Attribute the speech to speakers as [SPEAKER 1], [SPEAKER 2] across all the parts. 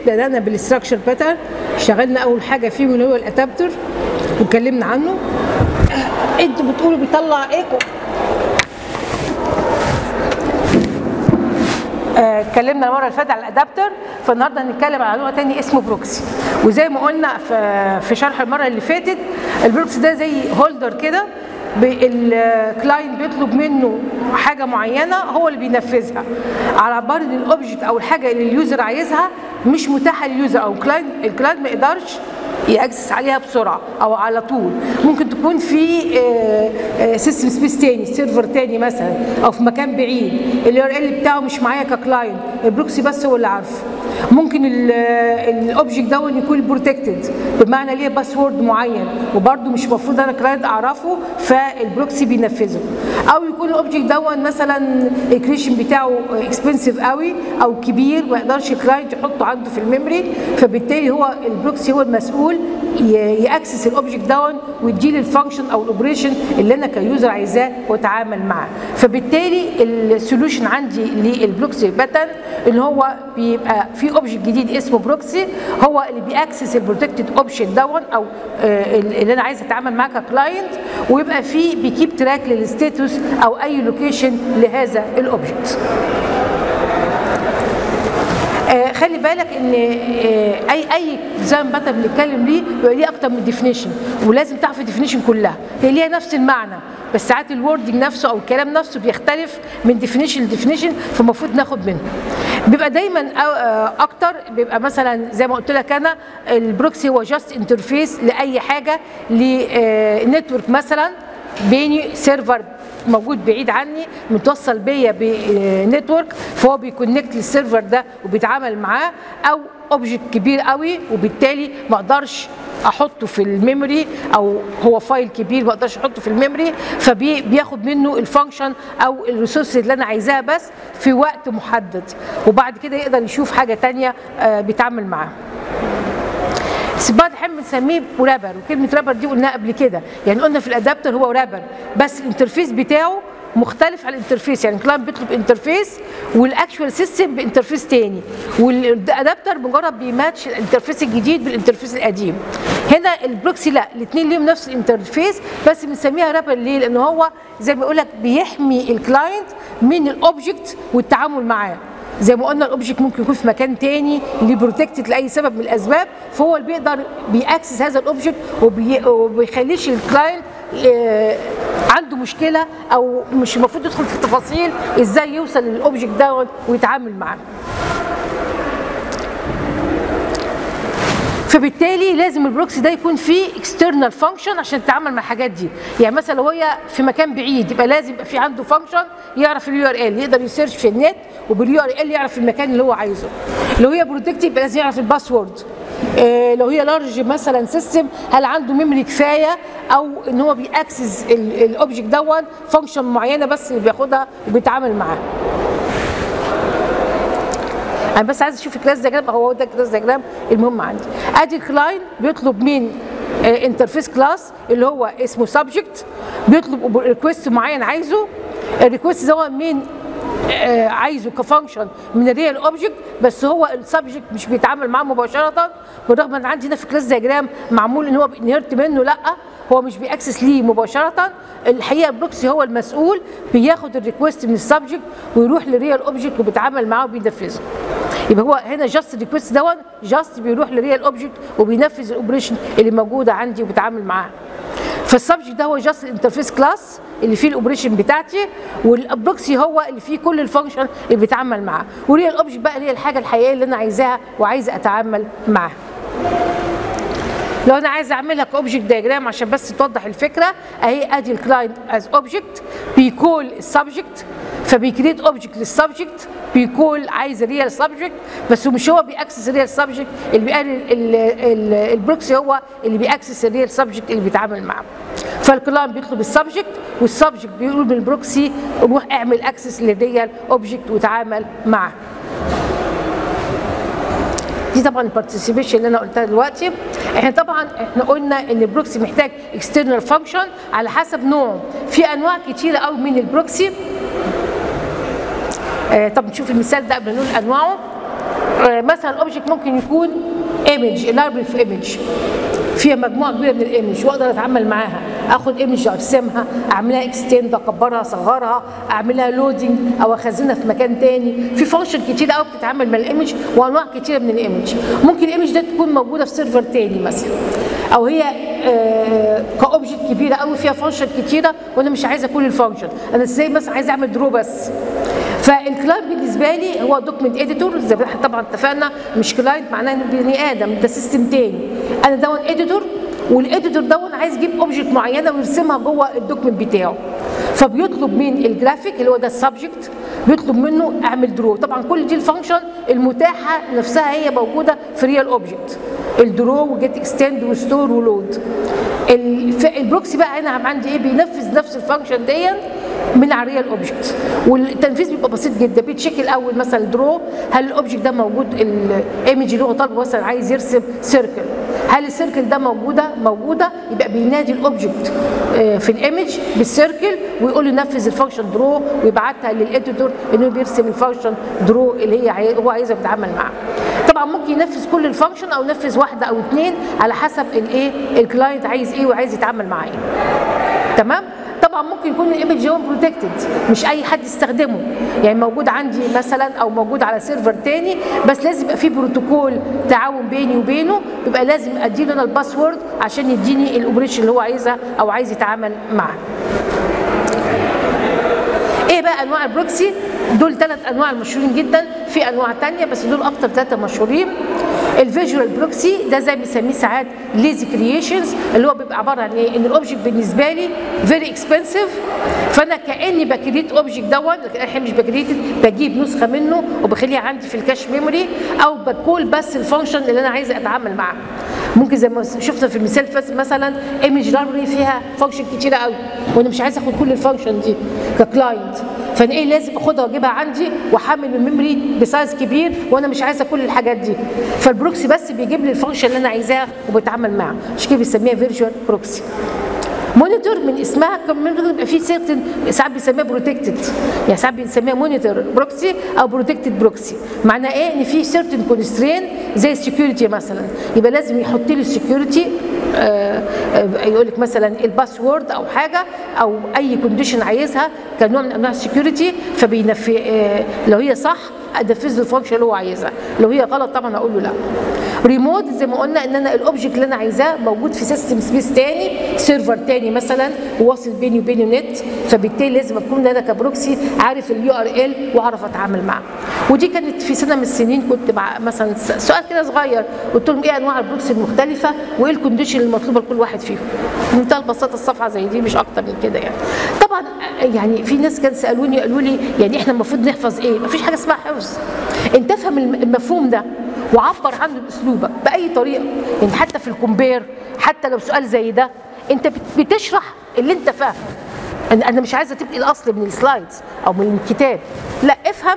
[SPEAKER 1] بدانا بالاستراكشر باترن اشتغلنا اول حاجه فيه اللي هو الادابتر واتكلمنا عنه انتوا بتقولوا بيطلع ايكو آه، اتكلمنا المره اللي فاتت على الادابتر فالنهارده هنتكلم على نوع تاني اسمه بروكسي وزي ما قلنا في في شرح المره اللي فاتت البروكسي ده زي هولدر كده الكلاينت بيطلب منه حاجه معينه هو اللي بينفذها على بال ان الاوبجكت او الحاجه اللي اليوزر عايزها مش متاحه لليوزر او الكلاينت الكلاينت ما يقدرش ياكسس عليها بسرعه او على طول ممكن تكون في سيستم سبيس تاني سيرفر تاني مثلا او في مكان بعيد الار ال بتاعه مش معايا ككلاينت البروكسي بس هو اللي عارفه ممكن الاوبجكت ده يكون بروتكتد بمعنى ليه باسورد معين وبرده مش المفروض انا كلاينت اعرفه فالبروكسي بينفذه او يكون الاوبجكت ده مثلا الكريشن بتاعه اكسبنسيف قوي او كبير ما يقدرش الكلاينت يحطه عنده في الميموري فبالتالي هو البروكسي هو المسؤول ياكسس الاوبجكت داون ويديلي الفانكشن او الاوبريشن اللي انا كيوزر عايزاه واتعامل معاه فبالتالي السوليوشن عندي للبروكسي باترن ان هو بيبقى في اوبجكت جديد اسمه بروكسي هو اللي بياكسس البروتكتد اوبجكت داون او اللي انا عايز اتعامل معاه ككلاينت ويبقى في بيكيب تراك للستاتوس او اي لوكيشن لهذا الاوبجكت آه خلي بالك ان آه اي اي ديزاين باتر بنتكلم ليه بيبقى ليه اكتر من ديفينيشن ولازم تعرف الديفينيشن كلها هي ليها نفس المعنى بس ساعات الوردنج نفسه او الكلام نفسه بيختلف من ديفينيشن لديفينيشن فالمفروض ناخد منه بيبقى دايما اكتر بيبقى مثلا زي ما قلت لك انا البروكسي هو جاست انترفيس لاي حاجه لنتورك مثلا بيني سيرفر موجود بعيد عني متوصل بيا بنتورك فهو بيكونكت للسيرفر ده وبيتعامل معاه او اوبجكت كبير قوي وبالتالي ما اقدرش احطه في الميموري او هو فايل كبير ما اقدرش احطه في الميموري فبياخد منه الفانكشن او الريسورس اللي انا عايزاها بس في وقت محدد وبعد كده يقدر يشوف حاجه ثانيه بيتعامل معاها بس بعض الاحيان بنسميه رابر وكلمه رابر دي قلناها قبل كده يعني قلنا في الادابتر هو رابر بس الانترفيس بتاعه مختلف عن الانترفيس يعني الكلاينت بيطلب انترفيس والاكشوال سيستم بانترفيس تاني والادابتر مجرد بيماتش الانترفيس الجديد بالانترفيس القديم هنا البروكسي لا الاثنين ليهم نفس الانترفيس بس بنسميها رابر ليه لان هو زي ما بقول لك بيحمي الكلاينت من الاوبجكت والتعامل معاه زي ما قلنا الاوبجكت ممكن يكون في مكان تاني ليه بروتكتد لاي سبب من الاسباب فهو اللي بيقدر بيأكسس هذا الاوبجكت وبي وبيخليش الكلاينت عنده مشكله او مش المفروض يدخل في التفاصيل ازاي يوصل للاوبجكت ده ويتعامل معاه فبالتالي لازم البروكسي ده يكون فيه اكسترنال فانكشن عشان تتعامل مع الحاجات دي يعني مثلا لو هي في مكان بعيد يبقى لازم يبقى في عنده فانكشن يعرف اليو ار ال يقدر يسيرش في النت وباليو ار ال يعرف المكان اللي هو عايزه لو هي بروتكتيف يبقى لازم يعرف الباسورد إيه لو هي لارج مثلا سيستم هل عنده ميموري كفايه او ان هو بياكسس الاوبجكت دون فانكشن معينه بس اللي بياخدها وبيتعامل معاها انا بس عايز اشوف الكلاس دياجرام هو ده الكلاس دياجرام المهم عندي ادي الكلاين بيطلب من انترفيس كلاس اللي هو اسمه سبجكت بيطلب ريكويست معين عايزه الريكويست ده من آه عايزه كفانكشن من الريال اوبجكت بس هو السبجكت مش بيتعامل معاه مباشره بالرغم ان عندي هنا في كلاس دياجرام معمول ان هو انهرت منه لا هو مش بيأكسس ليه مباشرة الحقيقة البروكسي هو المسؤول بياخد الريكوست من السبجكت ويروح للريال اوبجكت وبيتعامل معاه وبينفذه يبقى هو هنا جاست الريكوست دون جاست بيروح للريال اوبجكت وبينفذ الاوبريشن اللي موجودة عندي وبيتعامل معاها فالسبجكت ده هو جاست الانترفيس كلاس اللي فيه الاوبريشن بتاعتي والبروكسي هو اللي فيه كل الفانكشن اللي بيتعامل معاه والريال اوبجكت بقى اللي هي الحاجه الحقيقيه اللي انا عايزاها وعايزه اتعامل معاها لو انا عايز اعملها كاوبجكت دايجرام عشان بس توضح الفكره اهي ادي الكلاينت از اوبجكت بيكول السبجكت فبيكريت اوبجكت للسبجكت بيكول عايز ريال سبجكت بس مش هو بيأكسس الريال سبجكت اللي بيقال البروكسي هو اللي بيأكسس الريال سبجكت اللي بيتعامل معاه فالكلاينت بيطلب السبجكت والسبجكت بيقول بالبروكسي روح اعمل اكسس للريال اوبجكت وتعامل معاه دي طبعا البارتيسيبيشن اللي انا قلتها دلوقتي احنا طبعا احنا قلنا ان البروكسي محتاج اكسترنال فانكشن على حسب نوعه في انواع كتيره قوي من البروكسي آه طب نشوف المثال ده قبل ما نقول انواعه آه، مثلا الاوبجكت ممكن يكون ايمج لايبرري في ايمج فيها مجموعه كبيره من الايمج واقدر اتعامل معاها اخد ايمج ارسمها اعملها اكستند اكبرها اصغرها اعملها لودنج او اخزنها في مكان تاني في فانكشن كتير قوي بتتعامل مع الايمج وانواع كتيره من الايمج ممكن الايمج ده تكون موجوده في سيرفر تاني مثلا او هي آه كاوبجكت كبيره قوي فيها فانكشن كتيره وانا مش عايزه كل الفانكشن انا ازاي مثلا عايزه اعمل درو بس فالكلاينت بالنسبه لي هو دوكمنت اديتور زي ما احنا طبعا اتفقنا مش كلاينت معناه انه بني ادم ده سيستم تاني انا دون اديتور والاديتور دون عايز يجيب اوبجكت معينه ويرسمها جوه الدوكمنت بتاعه فبيطلب من الجرافيك اللي هو ده السبجكت بيطلب منه اعمل درو طبعا كل دي الفانكشن المتاحه نفسها هي موجوده في ريال اوبجكت الدرو وجيت اكستند وستور ولود البروكسي بقى هنا عندي ايه بينفذ نفس الفانكشن دي من على الريال اوبجكت والتنفيذ بيبقى بسيط جدا بيتشيك الاول مثلا درو هل الاوبجكت ده موجود الايمج اللي هو طالبه مثلا عايز يرسم سيركل هل السيركل ده موجوده موجوده يبقى بينادي الاوبجكت في الايمج بالسيركل ويقول له نفذ الفانكشن درو ويبعتها للاديتور انه بيرسم الفانكشن درو اللي هي عاي- هو عايزها يتعامل معاها طبعا ممكن ينفذ كل الفانكشن او ينفذ واحده او اثنين على حسب الايه الكلاينت عايز ايه وعايز يتعامل معاه ايه تمام طبعا ممكن يكون الايمج هو بروتكتد مش اي حد يستخدمه يعني موجود عندي مثلا او موجود على سيرفر تاني بس لازم يبقى في بروتوكول تعاون بيني وبينه بيبقى لازم اديله انا الباسورد عشان يديني الاوبريشن اللي هو عايزها او عايز يتعامل معاه ايه بقى انواع البروكسي دول ثلاث انواع المشهورين جدا في انواع تانية بس دول اكتر ثلاثه مشهورين الفيجوال بروكسي ده زي ما بنسميه ساعات ليزي كرييشنز اللي هو بيبقى عباره عن ايه ان الاوبجكت بالنسبه لي فيري اكسبنسيف فانا كاني بكريت اوبجكت دون لكن احنا مش بكريت بجيب نسخه منه وبخليها عندي في الكاش ميموري او بكول بس الفانكشن اللي انا عايزه اتعامل معاه ممكن زي ما شفنا في المثال الفاسد مثلا ايمج لايبرري فيها فانكشن كتيره قوي وانا مش عايزه اخد كل الفانكشن دي ككلاينت فانا ايه لازم اخدها واجيبها عندي واحمل الميموري بسايز كبير وانا مش عايزه كل الحاجات دي فالبروكسي بس بيجيب لي الفانكشن اللي انا عايزاها وبتعامل معاها عشان كده بنسميها فيرتشوال بروكسي مونيتور من اسمها كمان بيبقى في سيرتن ساعات بنسميها بروتكتد يعني ساعات بنسميها مونيتور بروكسي او بروتكتد بروكسي معناه ايه ان في سيرتن كونسترين زي السكيورتي مثلا يبقى لازم يحط لي السكيورتي يقول لك مثلا الباسورد او حاجه او اي كونديشن عايزها كنوع من انواع السكيورتي فبينفي آه، لو هي صح انفذ له الفانكشن اللي هو عايزها لو هي غلط طبعا اقول له لا ريموت زي ما قلنا ان انا الاوبجكت اللي انا عايزاه موجود في سيستم سبيس تاني سيرفر تاني مثلا واصل بيني وبينه نت فبالتالي لازم اكون انا كبروكسي عارف اليو ار ال واعرف اتعامل معاه ودي كانت في سنه من السنين كنت مع مثلا سؤال كده صغير قلت لهم ايه انواع البروكسي المختلفه وايه الكونديشن المطلوبه لكل واحد فيهم بمنتهى البساطه الصفحه زي دي مش اكتر من كده يعني طبعا يعني في ناس كانوا سالوني قالوا لي يعني احنا المفروض نحفظ ايه مفيش حاجه اسمها حفظ انت افهم المفهوم ده وعبر عنه باسلوبك باي طريقه يعني حتى في الكومبير حتى لو سؤال زي ده انت بت- بتشرح اللي انت فاهمه انا أنا مش عايزه تبقي الاصل من السلايدز او من الكتاب لا افهم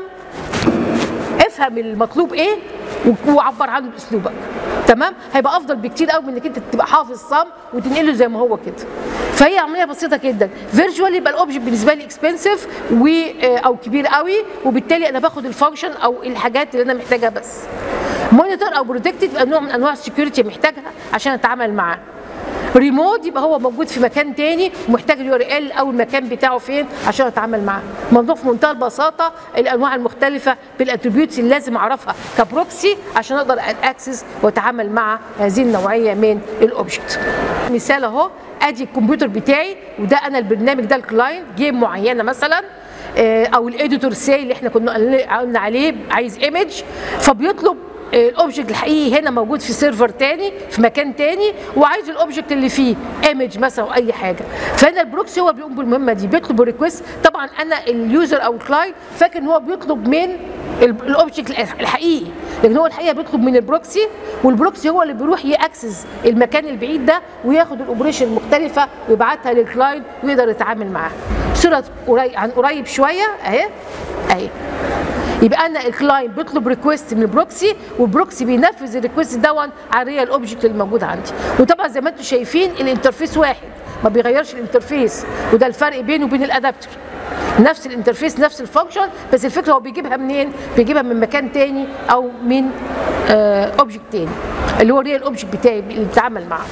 [SPEAKER 1] افهم المطلوب ايه و- وعبر عنه باسلوبك تمام هيبقى افضل بكتير قوي من انك انت تبقى حافظ صم وتنقله زي ما هو كده فهي عمليه بسيطه جدا فيرجوال يبقى الاوبجكت بالنسبه لي اكسبنسيف و او كبير قوي وبالتالي انا باخد الفانكشن او الحاجات اللي انا محتاجها بس مونيتور او بروتكتد يبقى نوع من انواع السكيورتي محتاجها عشان اتعامل معاه ريموت يبقى هو موجود في مكان تاني ومحتاج اليو ار ال او المكان بتاعه فين عشان اتعامل معاه موضوع في منتهى البساطه الانواع المختلفه بالاتريبيوتس اللي لازم اعرفها كبروكسي عشان اقدر اكسس واتعامل مع هذه النوعيه من الاوبجكت مثال اهو ادي الكمبيوتر بتاعي وده انا البرنامج ده الكلاينت جيم معينه مثلا آه، او الاديتور سي اللي احنا كنا قلنا عليه عايز ايمج فبيطلب الاوبجكت الحقيقي هنا موجود في سيرفر تاني في مكان تاني وعايز الاوبجكت اللي فيه ايمج مثلا او اي حاجه فهنا البروكسي هو بيقوم بالمهمه دي بيطلب الريكوست طبعا انا اليوزر او الكلاينت فاكر ان هو بيطلب من ال- الاوبجكت الحقيقي لكن هو الحقيقه بيطلب من البروكسي والبروكسي هو اللي بيروح ياكسس المكان البعيد ده وياخد الاوبريشن المختلفه ويبعتها للكلاينت ويقدر يتعامل معاها صوره قريب عن قريب شويه اهي اهي يبقى انا الكلاينت بيطلب ريكويست من البروكسي والبروكسي بينفذ الريكويست دون على الريال اوبجكت اللي موجود عندي وطبعا زي ما انتم شايفين الانترفيس واحد ما بيغيرش الانترفيس وده الفرق بينه وبين الادابتر نفس الانترفيس نفس الفانكشن بس الفكره هو بيجيبها منين بيجيبها من مكان تاني او من اوبجكت تاني اللي هو الريال اوبجكت بتاعي اللي بتعامل معاه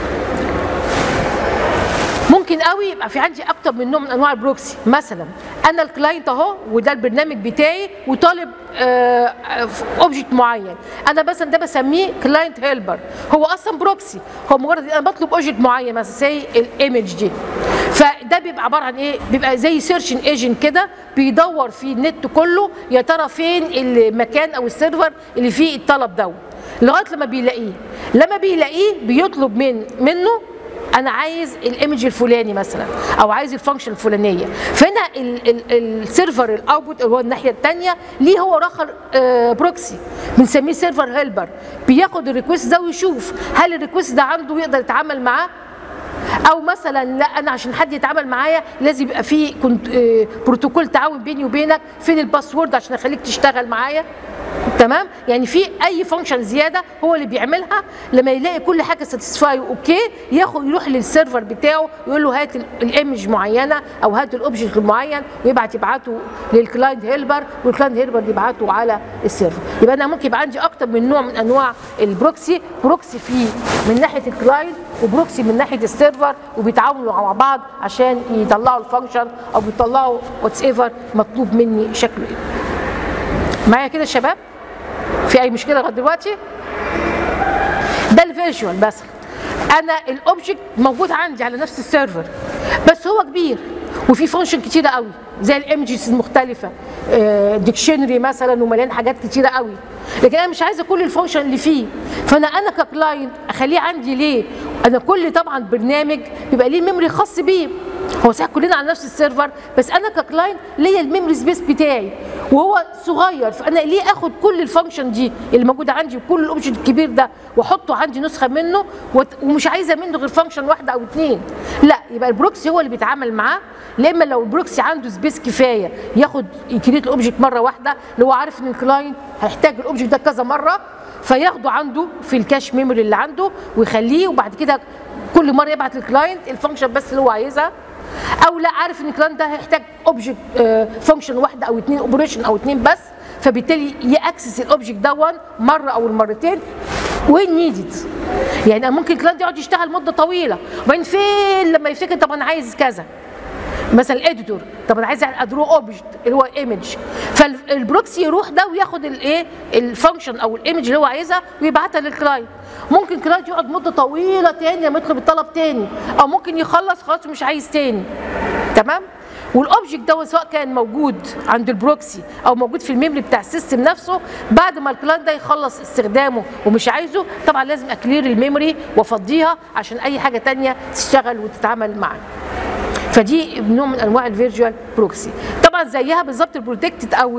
[SPEAKER 1] ممكن قوي يبقى في عندي اكتر من نوع من انواع البروكسي مثلا انا الكلاينت اهو وده البرنامج بتاعي وطالب اوبجكت معين انا مثلا ده بسميه كلاينت هيلبر هو اصلا بروكسي هو مجرد انا بطلب اوبجكت معين مثلا زي الايمج دي فده بيبقى عباره عن ايه بيبقى زي سيرشن ايجنت كده بيدور في النت كله يا ترى فين المكان او السيرفر اللي فيه الطلب ده لغايه لما بيلاقيه لما بيلاقيه بيطلب من منه انا عايز الايمج الفلاني مثلا او عايز الفانكشن الفلانيه فهنا السيرفر الاوتبوت اللي هو الناحيه الثانيه ليه هو رخر آه بروكسي بنسميه سيرفر هيلبر بياخد الريكوست ده ويشوف هل الريكوست ده عنده يقدر يتعامل معاه او مثلا لا انا عشان حد يتعامل معايا لازم يبقى في كنت آه بروتوكول تعاون بيني وبينك فين الباسورد عشان اخليك تشتغل معايا تمام يعني في اي فانكشن زياده هو اللي بيعملها لما يلاقي كل حاجه ساتيسفاي اوكي ياخد يروح للسيرفر بتاعه يقول له هات الايمج معينه او هات الاوبجكت المعين ويبعت يبعته للكلاينت هيلبر والكلاينت هيلبر يبعته على السيرفر يبقى انا ممكن يبقى عندي اكتر من نوع من انواع البروكسي بروكسي فيه من ناحيه الكلاينت وبروكسي من ناحيه السيرفر وبيتعاونوا مع بعض عشان يطلعوا الفانكشن او بيطلعوا واتس ايفر مطلوب مني شكله ايه معايا كده يا شباب في اي مشكله لغايه دلوقتي ده الفيرجوال مثلا انا الاوبجكت موجود عندي على نفس السيرفر بس هو كبير وفي فانكشن كتيره قوي زي الايمجز المختلفه ديكشنري مثلا ومليان حاجات كتيره قوي لكن انا مش عايزه كل الفانكشن اللي فيه فانا انا ككلاينت اخليه عندي ليه انا كل طبعا برنامج بيبقى ليه ميموري خاص بيه هو صحيح كلنا على نفس السيرفر بس انا ككلاينت ليا الميموري سبيس بتاعي وهو صغير فانا ليه اخد كل الفانكشن دي اللي موجوده عندي وكل الاوبجكت الكبير ده واحطه عندي نسخه منه ومش عايزه منه غير فانكشن واحده او اثنين لا يبقى البروكسي هو اللي بيتعامل معاه لما لو البروكسي عنده سبيس كفايه ياخد يكريت الاوبجكت مره واحده اللي هو عارف ان الكلاينت هيحتاج الاوبجكت ده كذا مره فياخده عنده في الكاش ميموري اللي عنده ويخليه وبعد كده كل مره يبعت للكلاينت الفانكشن بس اللي هو عايزها او لا عارف ان الكلاينت ده هيحتاج اوبجكت فانكشن واحده او اثنين اوبريشن او اثنين بس فبالتالي ياكسس الاوبجكت دون مره او المرتين وين نيدد يعني ممكن الكلاينت يقعد يشتغل مده طويله وبعدين فين لما يفتكر طب انا عايز كذا مثلا الاديتور طب انا عايز ادرو اوبجكت اللي هو ايمج فالبروكسي يروح ده وياخد الايه الفانكشن او الايمج اللي هو عايزها ويبعتها للكلاينت ممكن كلاينت يقعد مده طويله تاني لما يطلب الطلب تاني او ممكن يخلص خلاص مش عايز تاني تمام والاوبجكت ده سواء كان موجود عند البروكسي او موجود في الميموري بتاع السيستم نفسه بعد ما الكلاينت ده يخلص استخدامه ومش عايزه طبعا لازم اكلير الميموري وافضيها عشان اي حاجه تانية تشتغل وتتعامل معاه فدي نوع من انواع الفيرجوال بروكسي طبعا زيها بالظبط البروتكتد او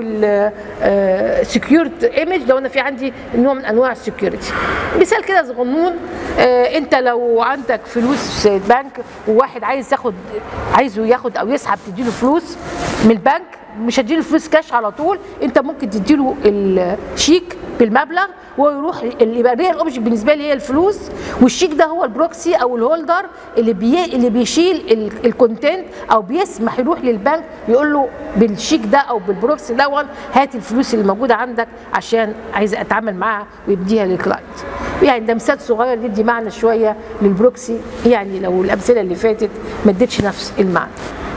[SPEAKER 1] السكيورت ايمج لو انا في عندي نوع من انواع السكيورتي مثال كده صغنون انت لو عندك فلوس البنك وواحد عايز ياخد عايزه ياخد او يسحب تديله فلوس من البنك مش هتديله فلوس كاش على طول انت ممكن تديله الشيك بالمبلغ ويروح اللي يبقى الريال اوبجكت بالنسبه لي هي الفلوس والشيك ده هو البروكسي او الهولدر اللي بي اللي بيشيل الكونتنت او بيسمح يروح للبنك يقول له بالشيك ده او بالبروكسي ده هات الفلوس اللي موجوده عندك عشان عايز اتعامل معاها ويديها للكلاينت يعني ده مثال صغير يدي معنى شويه للبروكسي يعني لو الامثله اللي فاتت ما ادتش نفس المعنى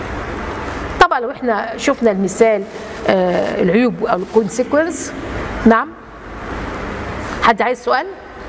[SPEAKER 1] طبعا لو احنا شفنا المثال آه العيوب او الكونسيكونس نعم حد عايز سؤال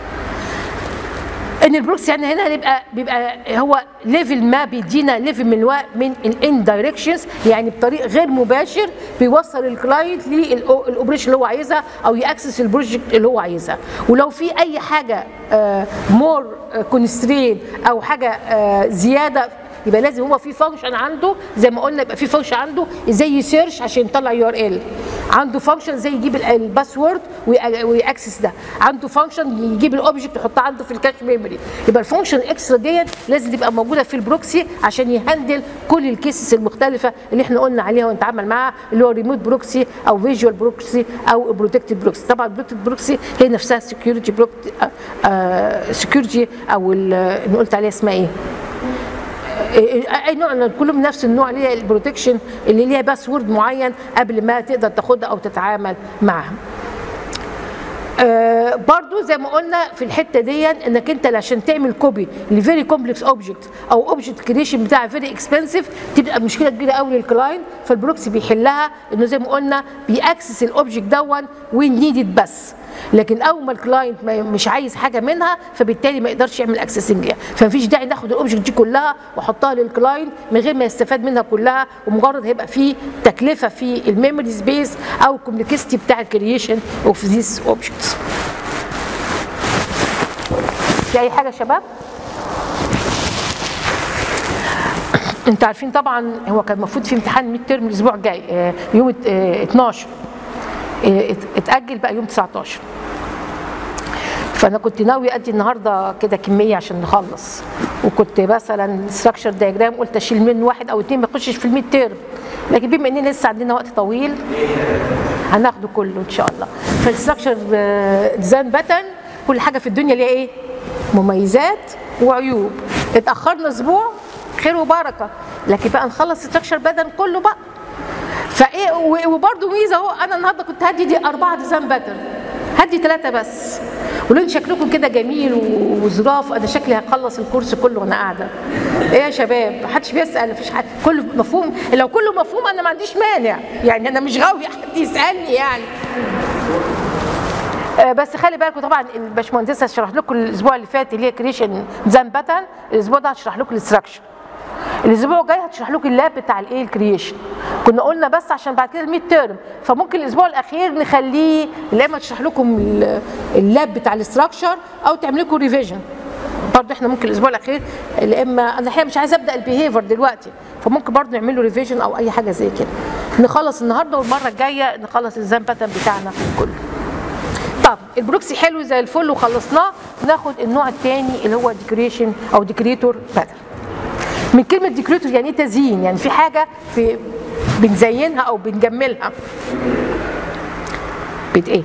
[SPEAKER 1] ان البروكسي يعني هنا بيبقى بيبقى هو ليفل ما بيدينا ليفل من الوقت من الان دايركشنز يعني بطريق غير مباشر بيوصل الكلاينت للاوبريشن اللي هو عايزها او ياكسس البروجكت اللي هو عايزها ولو في اي حاجه مور كونسترين او حاجه آه زياده يبقى لازم هو في فانكشن عنده زي ما قلنا يبقى في فانكشن عنده زي سيرش عشان يطلع يو ار ال عنده فانكشن زي يجيب الباسورد ويأكسس ده عنده فانكشن يجيب الاوبجكت يحطها عنده في الكاش ميموري يبقى الفانكشن الاكسترا ديت لازم تبقى موجوده في البروكسي عشان يهندل كل الكيسز المختلفه اللي احنا قلنا عليها ونتعامل معاها اللي هو ريموت بروكسي او فيجوال بروكسي او بروتكتد بروكسي طبعا البروتكتد بروكسي هي نفسها سكيورتي سكيورتي او اللي قلت عليها اسمها ايه اي نوع كلهم نفس النوع اللي هي البروتكشن اللي ليها باسورد معين قبل ما تقدر تاخدها او تتعامل معها آه برضو زي ما قلنا في الحته دي انك انت عشان تعمل كوبي لفيري كومبلكس اوبجكت او اوبجكت كريشن بتاع فيري اكسبنسيف تبقى مشكله كبيره قوي للكلاينت فالبروكسي بيحلها انه زي ما قلنا بيأكسس الاوبجكت دون وين نيدد بس لكن اول ما الكلاينت مش عايز حاجه منها فبالتالي ما يقدرش يعمل اكسسنج ليها فمفيش داعي ناخد الاوبجكت دي كلها واحطها للكلاينت من غير ما يستفاد منها كلها ومجرد هيبقى في تكلفه في الميموري سبيس او الكومبلكسيتي بتاع الكرييشن اوف ذيس اوبجكتس في اي حاجه يا شباب انتوا عارفين طبعا هو كان المفروض في امتحان ميد ترم الاسبوع الجاي يوم 12 اتاجل بقى يوم 19 فانا كنت ناوي ادي النهارده كده كميه عشان نخلص وكنت مثلا ستراكشر دايجرام قلت اشيل من واحد او اتنين ما يخشش في الميد تيرم لكن بما ان لسه عندنا وقت طويل هناخده كله ان شاء الله فالستراكشر ديزاين باترن كل حاجه في الدنيا ليها ايه مميزات وعيوب اتاخرنا اسبوع خير وبركه لكن بقى نخلص ستراكشر باترن كله بقى فايه وبرده ميزه اهو انا النهارده كنت هدي دي اربعه ديزاين باترن هدي ثلاثه بس ولون شكلكم كده جميل وظراف انا شكلي هخلص الكورس كله وانا قاعده ايه يا شباب محدش بيسال مفيش حد كله مفهوم لو كله مفهوم انا ما عنديش مانع يعني انا مش غاوي حد يسالني يعني بس خلي بالكم طبعا الباشمهندسه شرحت لكم الاسبوع اللي فات اللي هي كريشن ديزاين باترن الاسبوع ده هشرح لكم الاستراكشر الاسبوع الجاي هتشرح لكم اللاب بتاع الايه الكرييشن كنا قلنا بس عشان بعد كده الميد تيرم فممكن الاسبوع الاخير نخليه يا اما تشرح لكم اللاب بتاع الاستراكشر او تعمل لكم ريفيجن برضه احنا ممكن الاسبوع الاخير يا اما انا الحقيقه مش عايزه ابدا البيهيفير دلوقتي فممكن برضه نعمل له ريفيجن او اي حاجه زي كده نخلص النهارده والمره الجايه نخلص الزام باترن بتاعنا كله طب البروكسي حلو زي الفل وخلصناه ناخد النوع الثاني اللي هو ديكوريشن او ديكوريتور باترن من كلمه ديكوريتور يعني ايه تزيين يعني في حاجه في بنزينها او بنجملها بت ايه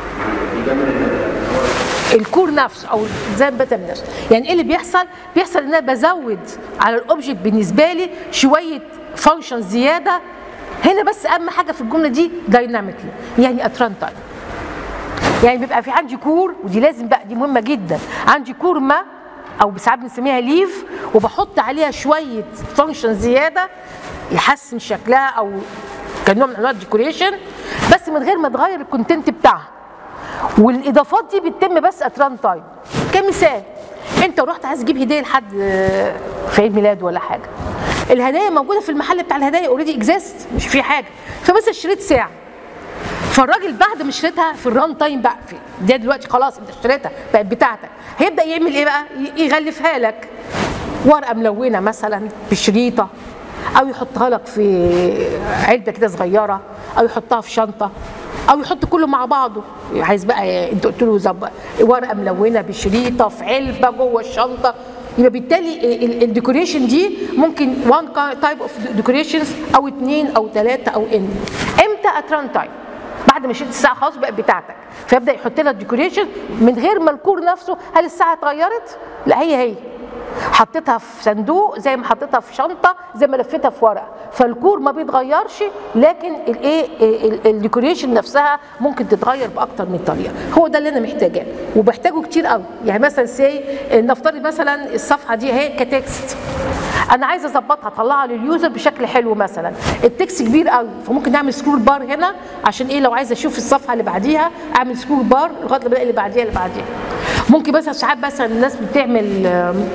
[SPEAKER 1] الكور نفسه او زي الباترن نفسه يعني ايه اللي بيحصل بيحصل ان انا بزود على الاوبجكت بالنسبه لي شويه فانكشن زياده هنا بس اهم حاجه في الجمله دي دايناميكلي يعني ات ران تايم يعني بيبقى في عندي كور ودي لازم بقى دي مهمه جدا عندي كور ما او ساعات بنسميها ليف وبحط عليها شويه فانكشن زياده يحسن شكلها او كنوع من انواع الديكوريشن بس من غير ما تغير الكونتنت بتاعها والاضافات دي بتتم بس ات ران تايم كمثال انت رحت عايز تجيب هديه لحد في عيد ميلاد ولا حاجه الهدايا موجوده في المحل بتاع الهدايا اوريدي اكزيست مش في حاجه فبس اشتريت ساعه فالراجل بعد ما اشتريتها في الران تايم بقى في ده دلوقتي خلاص انت اشتريتها بقت بتاعتك هيبدا يعمل ايه بقى يغلفها لك ورقه ملونه مثلا بشريطه او يحطها لك في علبه كده صغيره او يحطها في شنطه او يحط كله مع بعضه عايز بقى انت قلت له زب ورقه ملونه بشريطه في علبه جوه الشنطه يبقى بالتالي الديكوريشن دي ممكن وان تايب اوف ديكوريشنز او اثنين او ثلاثه او ان امتى اتران تايم بعد ما شلت الساعه خلاص بقت بتاعتك فيبدا يحط لها الديكوريشن من غير ما الكور نفسه هل الساعه اتغيرت؟ لا هي هي حطيتها في صندوق زي ما حطيتها في شنطه زي ما لفيتها في ورقه فالكور ما بيتغيرش لكن الايه الديكوريشن نفسها ممكن تتغير باكتر من طريقه هو ده اللي انا محتاجاه وبحتاجه كتير قوي يعني مثلا سي نفترض مثلا الصفحه دي اهي كتكست انا عايزه اظبطها اطلعها لليوزر بشكل حلو مثلا التكست كبير قوي فممكن نعمل سكرول بار هنا عشان ايه لو عايزه اشوف الصفحه اللي بعديها اعمل سكرول بار لغايه لما اللي بعديها اللي بعديها ممكن مثلا ساعات مثلا الناس بتعمل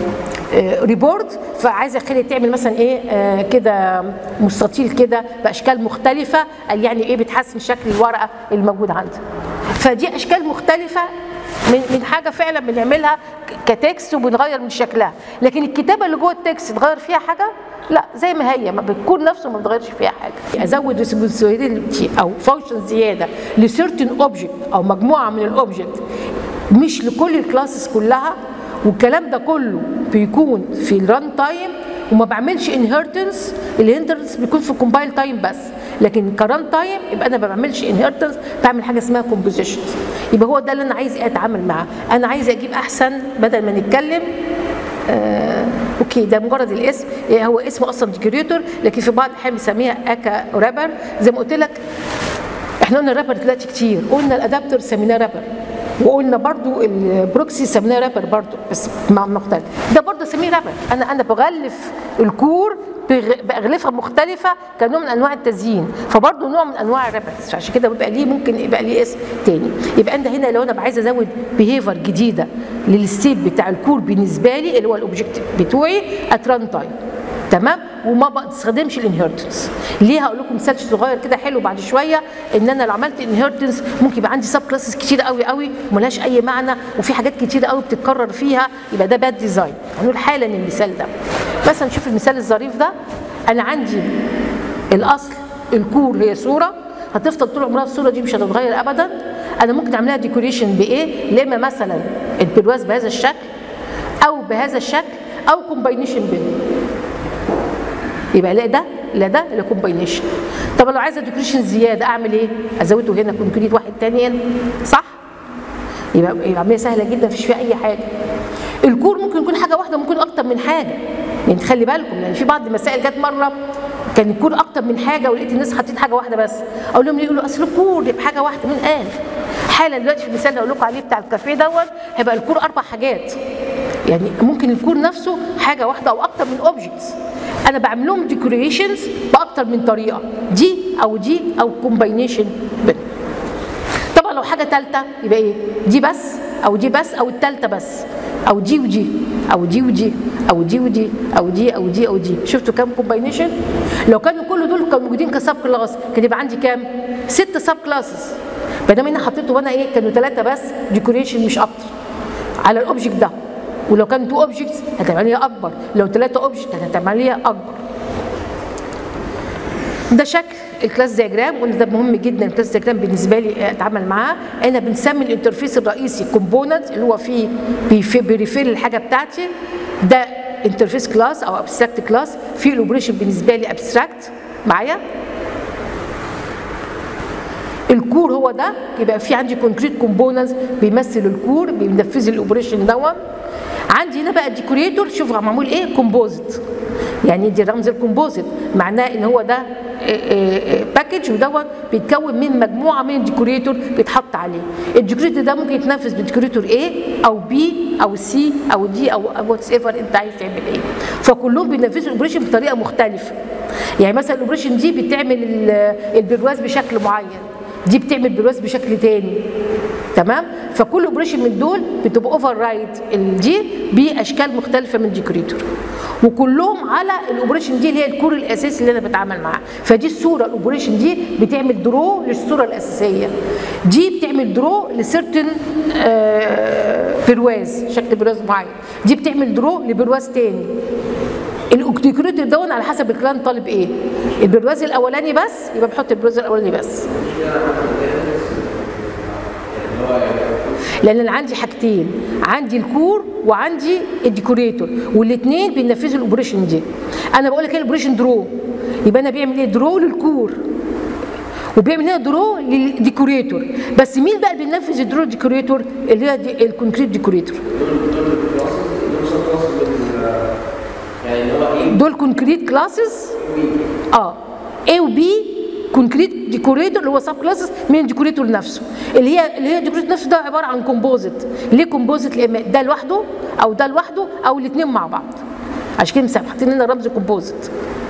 [SPEAKER 1] ريبورت فعايزه اخليها تعمل مثلا ايه كده مستطيل كده باشكال مختلفه يعني ايه بتحسن شكل الورقه اللي موجود عندها فدي اشكال مختلفه من من حاجه فعلا بنعملها كتكست وبنغير من شكلها لكن الكتابه اللي جوه التكست تغير فيها حاجه لا زي ما هي ما بتكون نفسه ما بتغيرش فيها حاجه ازود ريسبونسبيلتي او فانكشن زياده لسيرتن اوبجكت او مجموعه من الاوبجكت مش لكل الكلاسز كلها والكلام ده كله بيكون في الران تايم وما بعملش انهيرتنس الانهيرتنس بيكون في الكومبايل تايم بس لكن كران تايم يبقى انا ما بعملش انهيرتنس بعمل حاجه اسمها كومبوزيشن يبقى هو ده اللي انا عايز اتعامل معاه انا عايز اجيب احسن بدل ما نتكلم آه اوكي ده مجرد الاسم إيه هو اسمه اصلا ديكوريتور لكن في بعض الاحيان بنسميها اكا رابر زي ما قلت لك احنا قلنا الرابر دلوقتي كتير قلنا الادابتر سميناه رابر وقلنا برضو البروكسي سميناه رابر برضو بس مع مختلف ده برضو سميه رابر انا انا بغلف الكور بغ- باغلفه مختلفه كنوع من انواع التزيين فبرضه نوع من انواع الرابرز عشان كده بيبقى ليه ممكن يبقى ليه اسم تاني يبقى انت هنا لو انا عايزه ازود بيهيفر جديده للستيت بتاع الكور بالنسبه لي اللي هو الاوبجكتيف بتوعي ات ران تايم تمام وما بستخدمش الانهيرتنس ليه هقول لكم مثال صغير كده حلو بعد شويه ان انا لو عملت انهيرتنس ممكن يبقى عندي سب كلاسز كتير قوي قوي وملهاش اي معنى وفي حاجات كتير قوي بتتكرر فيها يبقى ده باد ديزاين هنقول حالا المثال ده مثلا نشوف المثال الظريف ده انا عندي الاصل الكور هي صوره هتفضل طول عمرها الصوره دي مش هتتغير ابدا انا ممكن اعملها ديكوريشن بايه لما مثلا البرواز بهذا الشكل او بهذا الشكل او كومباينيشن بينهم يبقى لا ده لا ده لا كومباينيشن طب لو عايزه ديكوريشن زياده اعمل ايه ازوده هنا كونكريت واحد تاني هنا صح يبقى يبقى العمليه سهله جدا مفيش فيها اي حاجه الكور ممكن يكون حاجه واحده ممكن اكتر من حاجه يعني تخلي بالكم لان في بعض المسائل جت مره كان الكور اكتر من حاجه ولقيت الناس حاطين حاجه واحده بس اقول لهم ليه يقولوا اصل الكور يبقى حاجه واحده مين قال حالا دلوقتي في المثال اللي هقول لكم عليه بتاع الكافيه دوت هيبقى الكور اربع حاجات يعني ممكن الكور نفسه حاجه واحده او اكتر من اوبجكتس انا بعمل لهم ديكوريشنز باكتر من طريقه دي او دي او كومباينيشن بينهم طبعا لو حاجه ثالثه يبقى ايه دي بس او دي بس او الثالثه بس او دي ودي او دي ودي او دي ودي او دي او دي او دي شفتوا كام كومباينيشن لو كانوا كل دول كانوا موجودين كسب كلاس كان يبقى عندي كام ست سب كلاسز ما انا حطيته وانا ايه كانوا ثلاثه بس ديكوريشن مش اكتر على الاوبجكت ده ولو كان تو اوبجكتس هتعمليها اكبر لو ثلاثه اوبجكت هتعمليها اكبر ده شكل الكلاس دياجرام وان ده مهم جدا الكلاس دياجرام بالنسبه لي اتعامل معاه انا بنسمي الانترفيس الرئيسي كومبوننت اللي هو فيه بيفي- بيريفير للحاجه بتاعتي ده انترفيس كلاس او ابستراكت كلاس في الاوبريشن بالنسبه لي ابستراكت معايا الكور هو ده يبقى في عندي كونكريت كومبوننتس بيمثل الكور بينفذ الاوبريشن دوت عندي هنا بقى الديكوريتور شوف معمول ايه كومبوزيت يعني دي رمز الكومبوزيت معناه ان هو ده باكج ودوت بيتكون من مجموعه من الديكوريتور بيتحط عليه الديكوريتور ده ممكن يتنفذ بديكوريتور A او B او C او D او واتس ايفر انت عايز تعمل ايه فكلهم بينفذوا الاوبريشن بطريقه مختلفه يعني مثلا الاوبريشن دي بتعمل ال- البرواز بشكل معين دي بتعمل برواز بشكل تاني تمام فكل اوبريشن من دول بتبقى اوفر رايد دي باشكال مختلفه من ديكوريتور وكلهم على الاوبريشن دي اللي هي الكور الاساسي اللي انا بتعامل معاه فدي الصوره الاوبريشن دي بتعمل درو للصوره الاساسيه دي بتعمل درو لسيرتن برواز شكل برواز معين دي بتعمل درو لبرواز تاني الديكوريتور دون على حسب الكلان طالب ايه البرواز الاولاني بس يبقى بحط البرواز الاولاني بس لان انا عندي حاجتين عندي الكور وعندي الديكوريتور والاثنين بينفذوا الاوبريشن دي انا بقول لك ايه الاوبريشن درو يبقى انا بيعمل ايه درو للكور وبيعمل هنا درو للديكوريتور بس مين بقى اللي بينفذ الدرو ديكوريتور اللي هي دي الكونكريت ديكوريتور
[SPEAKER 2] يعني اللي هو ايه
[SPEAKER 1] دول كونكريت كلاسز اه A و B كونكريت ديكوريتور اللي هو سب كلاسز من الديكوريتور نفسه اللي هي اللي هي الديكوريتور نفسه ده عباره عن كومبوزيت ليه كومبوزيت لان ده لوحده او ده لوحده او الاثنين مع بعض عشان كده مسا- حاطين لنا رمز كومبوزيت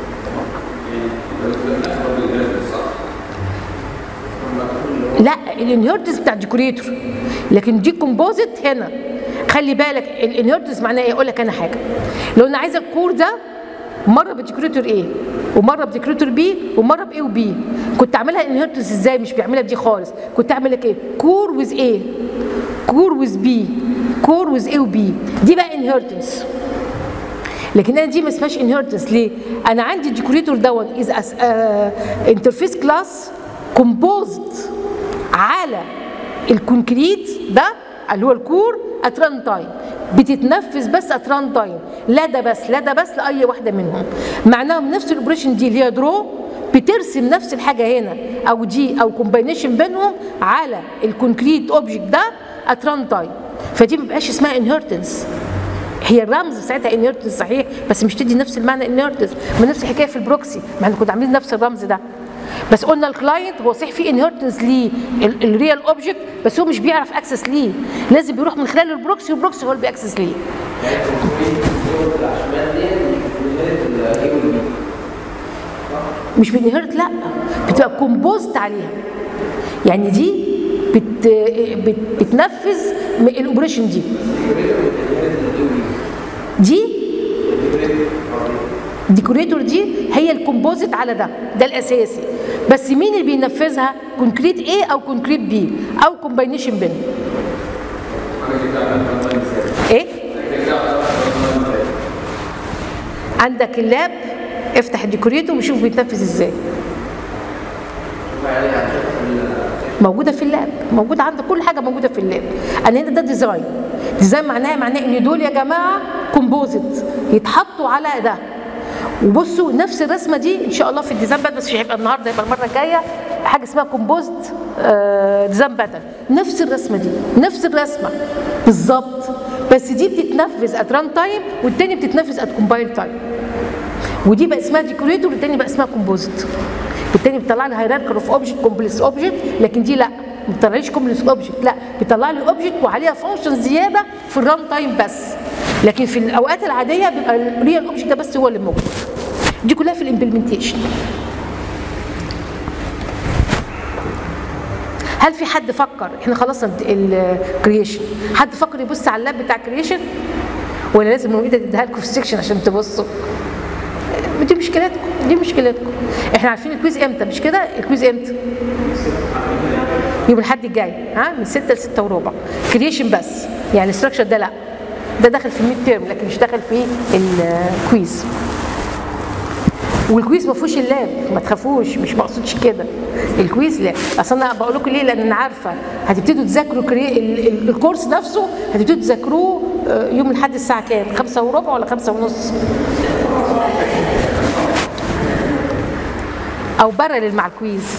[SPEAKER 1] لا الانهيرتنس بتاع الديكوريتور لكن دي كومبوزيت هنا خلي بالك الانهيرتنس معناه ايه اقول لك انا حاجه لو انا عايزه الكور ده مره بديكوريتور ايه ومره بديكوريتور بي ومره بايه وبي كنت اعملها انهيرتنس ازاي مش بيعملها بدي خالص كنت اعمل لك ايه كور ويز ايه كور ويز بي كور ويز ايه وبي دي بقى انهيرتنس لكن انا دي ما اسمهاش انهيرتنس ليه؟ انا عندي الديكوريتور دون از انترفيس كلاس كومبوزد على الكونكريت ده اللي هو الكور ات ران تايم بتتنفذ بس ات ران تايم لا ده بس لا ده بس لاي واحده منهم معناها نفس الاوبريشن دي اللي هي درو بترسم نفس الحاجه هنا او دي او كومباينيشن بينهم على الكونكريت اوبجكت ده ات ران تايم فدي ما بيبقاش اسمها انهيرتنس هي الرمز ساعتها انيرتنس صحيح بس مش تدي نفس المعنى انيرتنس ما نفس الحكايه في البروكسي ما احنا كنا عاملين نفس الرمز ده بس قلنا الكلاينت هو صحيح في انهيرتنس ليه الريال اوبجكت بس هو مش بيعرف اكسس ليه لازم بيروح من خلال البروكسي والبروكسي هو اللي بيأكسس ليه
[SPEAKER 2] يعني الكمبيوتر العشمال دي بتنهرت الاي والبي
[SPEAKER 1] مش بينهرت لا بتبقى كومبوزد عليها يعني دي بت بت بتنفذ م- الاوبريشن دي دي ديكوريتور دي هي الكومبوزيت على ده ده الاساسي بس مين اللي بينفذها كونكريت A او كونكريت B او كومباينيشن بين ايه عندك اللاب افتح الديكوريتور وشوف بيتنفذ ازاي موجوده في اللاب موجوده عندك كل حاجه موجوده في اللاب انا هنا ده ديزاين ديزاين معناها معناه ان دول يا جماعه كومبوزيت يتحطوا على ده وبصوا نفس الرسمه دي ان شاء الله في الديزاين باتل بس مش هيبقى النهارده هيبقى المره الجايه حاجه اسمها كومبوزد ديزاين باتل نفس الرسمه دي نفس الرسمه بالظبط بس دي بتتنفذ ات ران تايم والتاني بتتنفذ ات كومبايل تايم ودي بقى اسمها ديكوريتور والتاني بقى اسمها كومبوزيت التاني بيطلع لي هيراركر اوف اوبجكت كومبلكس اوبجكت لكن دي لا ما بتطلعليش كومبلكس اوبجكت لا بيطلع لي اوبجكت وعليها فانكشن زياده في الران تايم بس لكن في الاوقات العاديه بيبقى الريال اوبجكت ده بس هو اللي موجود دي كلها في الامبلمنتيشن هل في حد فكر احنا خلصنا الكرييشن حد فكر يبص على اللاب بتاع كرييشن ولا لازم المعيده تديها لكم في السكشن عشان تبصوا دي مشكلتكم دي مشكلتكم احنا عارفين الكويز امتى مش كده الكويز امتى يوم الاحد الجاي ها من 6 ل 6 وربع كرييشن بس يعني الاستراكشر ده لا ده داخل في الميد تيرم لكن مش داخل في الكويز والكويز ما فيهوش اللاب ما تخافوش مش مقصودش كده الكويز لا اصل انا بقول لكم ليه لان انا عارفه هتبتدوا تذاكروا كري... ال... ال... الكورس نفسه هتبتدوا تذاكروه آه، يوم الاحد الساعه كام؟ خمسة وربع ولا خمسة ونص؟ او بارلل مع الكويز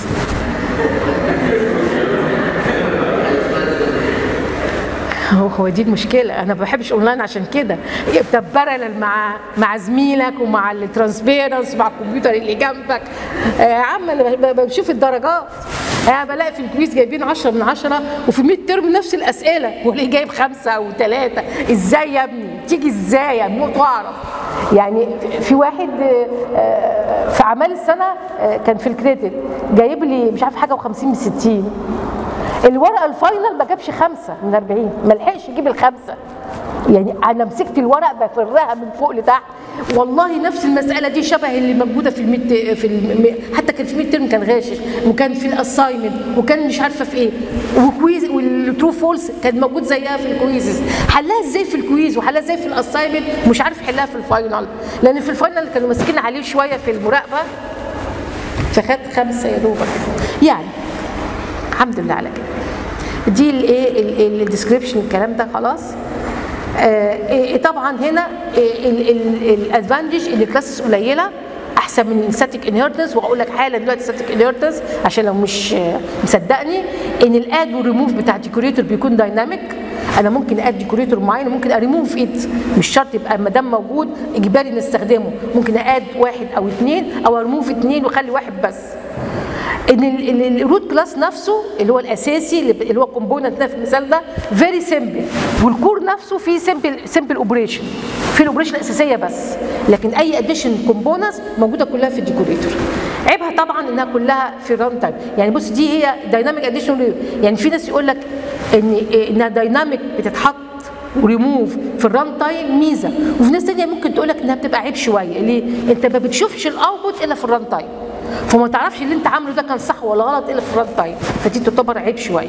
[SPEAKER 1] هو هو دي المشكله انا ما بحبش اونلاين عشان كده يبقى بارلل مع مع زميلك ومع الترانسبيرنس مع الكمبيوتر اللي جنبك آه، يا عم انا ب- ب- بشوف الدرجات انا بلاقي في الكويز جايبين 10 من 10 وفي الميد ترم نفس الاسئله وليه جايب خمسه او ثلاثه ازاي يا ابني تيجي ازاي اموت واعرف يعني في واحد آه، في اعمال السنه آه، كان في الكريدت جايب لي مش عارف حاجه و50 من 60 الورقه الفاينل ما جابش خمسه من 40 ما لحقش يجيب الخمسه يعني انا مسكت الورق بفرها من فوق لتحت والله نفس المساله دي شبه اللي موجوده في الميد في الم... حتى كان في الميد ترم كان غاشش وكان في الاساينمنت وكان مش عارفه في ايه وكويز والترو فولس كان موجود زيها في الكويزز حلها ازاي في الكويز وحلها ازاي في الاساينمنت مش عارف يحلها في الفاينل لان في الفاينل كانوا ماسكين عليه شويه في المراقبه فخد خمسه يا دوبك يعني الحمد لله على كده دي الايه الديسكريبشن الكلام ده خلاص آه إيه طبعا هنا الادفانتج ان الكلاسز قليله احسن من الستاتيك انهيرتنس واقول لك حالا دلوقتي ستاتيك انهيرتنس عشان لو مش آه، مصدقني ان الاد والريموف بتاع الديكوريتور بيكون دايناميك انا ممكن اد ديكوريتور معين وممكن اريموف ات مش شرط يبقى ما دام موجود اجباري نستخدمه ممكن اد واحد او اثنين او اريموف اثنين واخلي واحد بس ان ال- ال- الروت كلاس نفسه اللي هو الاساسي اللي ب- اللي هو الكومبوننت في المثال ده فيري سيمبل والكور نفسه فيه سيمبل سيمبل اوبريشن في الاوبريشن الاساسيه بس لكن اي اديشن كومبوننتس موجوده كلها في الديكوريتور عيبها طبعا انها كلها في الران تايم يعني بص دي هي دايناميك اديشن يعني في ناس يقول لك ان انها دايناميك بتتحط وريموف في الران تايم ميزه وفي ناس تانية ممكن تقول لك انها بتبقى عيب شويه ليه؟ انت ما بتشوفش الاوتبوت الا في الران تايم فما تعرفش اللي انت عامله ده كان صح ولا غلط الا في الران تايم فدي تعتبر عيب شويه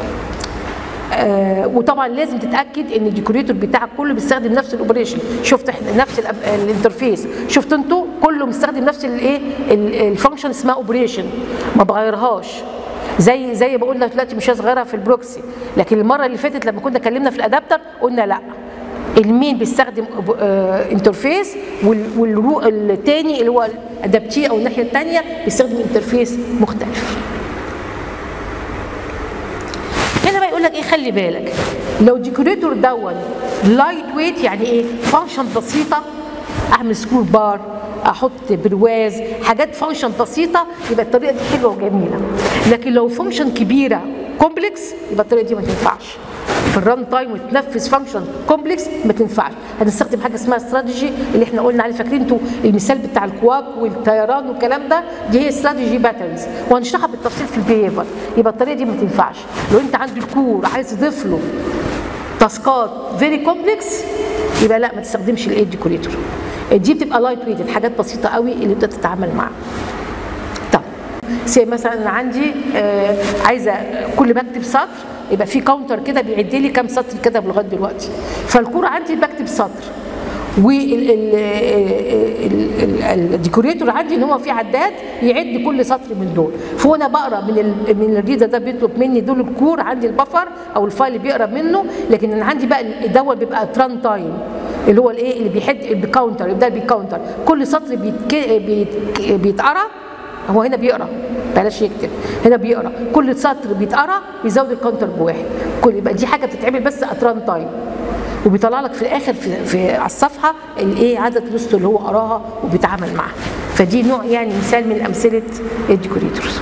[SPEAKER 1] آه وطبعا لازم تتاكد ان الديكوريتور بتاعك كله بيستخدم نفس الاوبريشن شفت احنا نفس الأب- الانترفيس شفت انتوا كله مستخدم نفس الايه الفانكشن اسمها اوبريشن ما بغيرهاش زي زي ما قلنا دلوقتي مش هصغرها في البروكسي لكن المره اللي فاتت لما كنا اتكلمنا في الادابتر قلنا لا المين بيستخدم آه، انترفيس والرو الثاني اللي هو الادابتيه او الناحيه الثانيه بيستخدم انترفيس مختلف هنا بقى يقول لك ايه خلي بالك لو ديكوريتور دون لايت ويت يعني ايه فانكشن بسيطه اعمل سكول بار احط برواز حاجات فانكشن بسيطه يبقى الطريقه دي حلوه وجميله لكن لو فانكشن كبيره كومبلكس يبقى الطريقه دي ما تنفعش في الران تايم وتنفذ فانكشن كومبلكس ما تنفعش هنستخدم حاجه اسمها استراتيجي اللي احنا قلنا عليه فاكرين انتوا المثال بتاع الكواب والطيران والكلام ده دي هي استراتيجي باترنز وهنشرحها بالتفصيل في البيهيفر يبقى الطريقه دي ما تنفعش لو انت عند الكور عايز تضيف له تاسكات فيري كومبلكس يبقى لا ما تستخدمش الايه ديكوريتور دي بتبقى لايت ويتد حاجات بسيطه قوي اللي انت تتعامل معاها طب سي مثلا انا عندي آه عايزه كل بكتب سطر يبقى في كاونتر كده بيعد لي كام سطر كتب لغايه دلوقتي فالكور عندي بكتب سطر والديكوريتور عندي ان هو في عداد يعد كل سطر من دول فانا بقرا من ال من الريدر ده بيطلب مني دول الكور عندي البفر او الفايل اللي بيقرا منه لكن انا عندي بقى دوت بيبقى تران تايم اللي هو الايه اللي بيحد بكاونتر يبدا بكاونتر كل سطر بيتك بيتك بيتقرا هو هنا بيقرا بلاش يكتب هنا بيقرا كل سطر بيتقرا بيزود الكاونتر بواحد كل يبقى دي حاجه بتتعمل بس اتران تايم وبيطلع لك في الاخر في, في على الصفحه الايه عدد لسته اللي هو قراها وبيتعامل معاها فدي نوع يعني مثال من امثله الديكوريتورز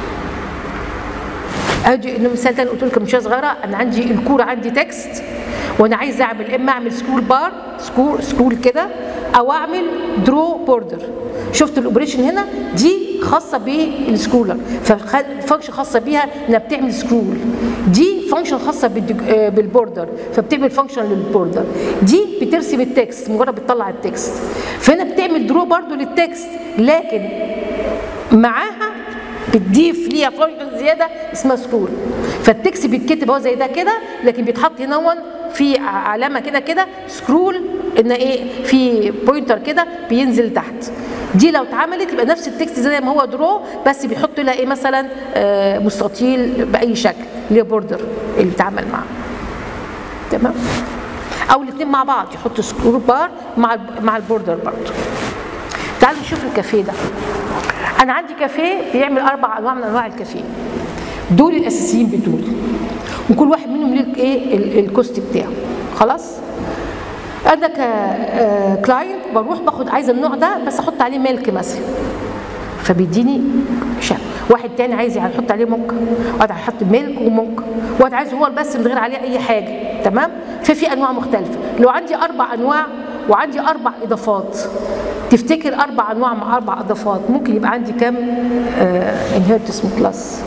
[SPEAKER 1] ادي المثال ده قلت لكم مش صغيره انا عندي الكوره عندي تكست وانا عايز اعمل اما اعمل سكول بار سكول سكول كده او اعمل درو بوردر شفت الاوبريشن هنا دي خاصه بالسكولر فانكشن خاصه بيها انها بتعمل سكرول دي فانكشن خاصه بالبوردر فبتعمل فانكشن للبوردر دي بترسم التكست مجرد بتطلع التكست فهنا بتعمل درو برضو للتكست لكن معاها بتضيف ليها فانكشن زياده اسمها سكرول فالتكست بيتكتب اهو زي ده كده لكن بيتحط هنا في علامه كده كده سكرول ان ايه في بوينتر كده بينزل تحت دي لو اتعملت يبقى نفس التكست زي ما هو درو بس بيحط لها ايه مثلا آه مستطيل باي شكل اللي هي بوردر اللي اتعمل معاه تمام او الاثنين مع بعض يحطوا سكرول بار مع مع البوردر برضه تعالوا نشوف الكافيه ده انا عندي كافيه بيعمل اربع انواع من انواع الكافيه دول الاساسيين بتوعي وكل واحد منهم ليه ايه الكوست بتاعه خلاص انا كلاينت بروح باخد عايزه النوع ده بس احط عليه ملك مثلا فبيديني شاب واحد تاني عايز يحط عليه موكا واحد هيحط ملك وموكا واحد عايز هو بس من غير عليه اي حاجه تمام ففي انواع مختلفه لو عندي اربع انواع وعندي اربع اضافات تفتكر اربع انواع مع اربع اضافات ممكن يبقى عندي كام انهيرتس من كلاس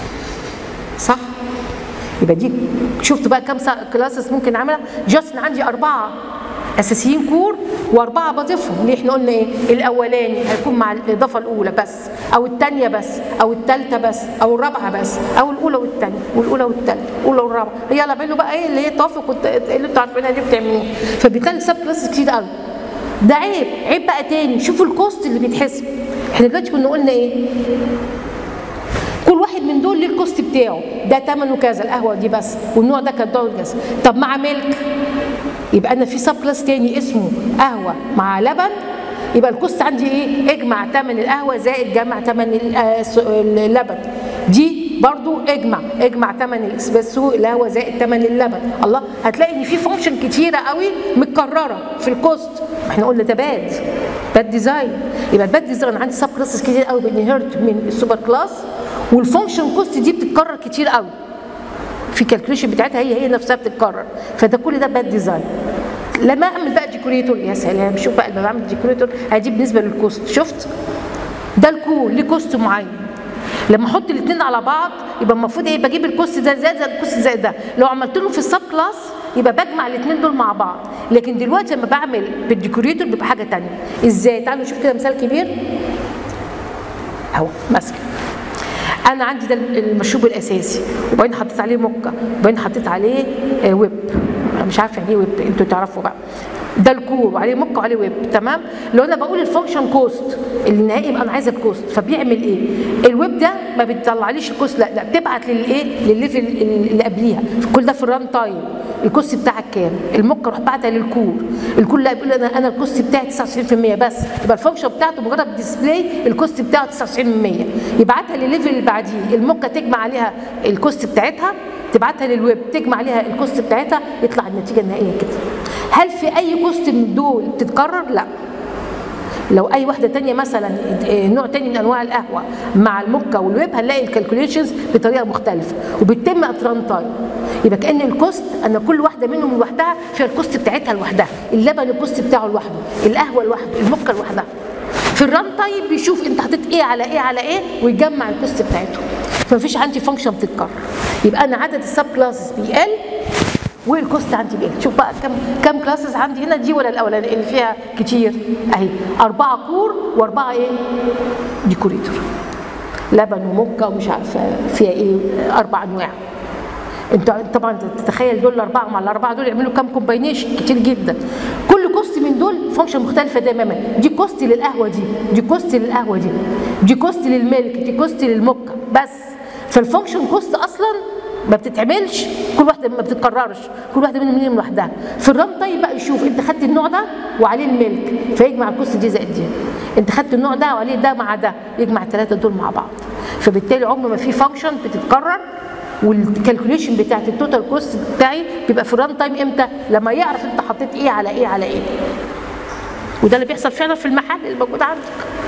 [SPEAKER 1] صح يبقى دي شفت بقى كام كلاسز ممكن اعملها جاست عندي اربعه اساسيين كور واربعه بضيفهم ليه احنا قلنا ايه الاولاني هيكون مع الاضافه الاولى بس او الثانيه بس او الثالثه بس او الرابعه بس او الاولى والثانيه والاولى والثالثه الاولى والرابعه يلا اعملوا بقى ايه اللي هي توافق اللي انتوا عارفينها دي بتعملوه فبالتالي سب كلاسز كتير قوي ده عيب عيب بقى تاني شوفوا الكوست اللي بيتحسب احنا دلوقتي كنا قلنا ايه كل واحد من دول ليه الكوست بتاعه ده ثمنه كذا القهوه دي بس والنوع ده كان ده كذا طب مع ملك يبقى انا في سب كلاس تاني اسمه قهوه مع لبن يبقى الكوست عندي ايه اجمع ثمن القهوه زائد جمع ثمن اللبن دي برضو اجمع اجمع ثمن الاسبريسو القهوه زائد ثمن اللبن الله هتلاقي ان في فانكشن كتيره قوي متكرره في الكوست احنا قلنا ده باد باد ديزاين يبقى الباد ديزاين عندي سب كلاسز كتير قوي بنهرت من السوبر كلاس والفانكشن كوست دي بتتكرر كتير قوي في كالكوليشن بتاعتها هي هي نفسها بتتكرر فده كل ده باد ديزاين لما اعمل بقى ديكوريتور يا سلام شوف بقى لما بعمل ديكوريتور هدي بالنسبه للكوست شفت ده الكور ليه كوست معين لما احط الاثنين على بعض يبقى المفروض ايه بجيب الكوست ده زائد زائد الكوست زائد ده لو عملت له في السب كلاس يبقى بجمع الاثنين دول مع بعض لكن دلوقتي لما بعمل بالديكوريتور بيبقى حاجه ثانيه ازاي تعالوا نشوف كده مثال كبير اهو مثلا انا عندي ده المشروب الاساسي وبعدين حطيت عليه موكا وبعدين حطيت عليه ويب مش عارفه يعني ايه ويب انتوا تعرفوا بقى ده الكور وعليه موكا وعليه ويب تمام لو انا بقول الفانكشن كوست النهائي يبقى انا عايزه الكوست فبيعمل ايه الويب ده ما بتطلعليش الكوست لا لا بتبعت للايه للليفل اللي قبليها كل ده في الران تايم الكوست بتاعك كام الموكا روح بعتها للكور الكور لا بيقول انا انا الكوست بتاعي 99% بس يبقى الفانكشن بتاعته مجرد ديسبلاي الكوست بتاعه 99% يبعتها للليفل اللي بعديه الموكا تجمع عليها الكوست بتاعتها تبعتها للويب تجمع عليها الكوست بتاعتها يطلع النتيجه النهائيه كده هل في اي كوست من دول بتتكرر لا لو اي واحده تانية مثلا آه، نوع تاني من انواع القهوه مع الموكا والويب هنلاقي الكالكوليشنز بطريقه مختلفه وبتتم ات ران تايم يبقى كان الكوست ان كل واحده منهم لوحدها فيها الكوست بتاعتها لوحدها اللبن الكوست بتاعه لوحده القهوه لوحده الموكا لوحدها في الران تايم بيشوف انت حطيت ايه على ايه على ايه ويجمع الكوست بتاعته فمفيش عندي فانكشن بتتكرر يبقى انا عدد السب كلاسز بيقل والكوست عندي بيقل شوف بقى كم كم كلاسز عندي هنا دي ولا الاولانيه اللي فيها كتير اهي اربعه كور واربعه ايه ديكوريتور لبن وموكا ومش عارفه فيها ايه اربع انواع انت طبعا تتخيل دول الاربعه مع الاربعه دول يعملوا كام كومباينيشن كتير جدا كل كوست من دول فانكشن مختلفه تماما دي كوست للقهوه دي دي كوست للقهوه دي دي كوست للميلك دي كوست للموكا بس فالفانكشن كوست اصلا ما بتتعملش كل واحده ما بتتكررش كل واحده منهم منهم لوحدها في الران تايم بقى يشوف انت خدت النوع ده وعليه الميلك فيجمع الكوست دي زائد دي انت خدت النوع ده وعليه ده مع ده يجمع الثلاثه دول مع بعض فبالتالي عمر ما في فانكشن بتتكرر والكالكوليشن بتاعت التوتال كوست بتاعي بيبقى في الران تايم امتى لما يعرف انت حطيت ايه على ايه على ايه وده اللي بيحصل فعلا في المحل اللي موجود عندك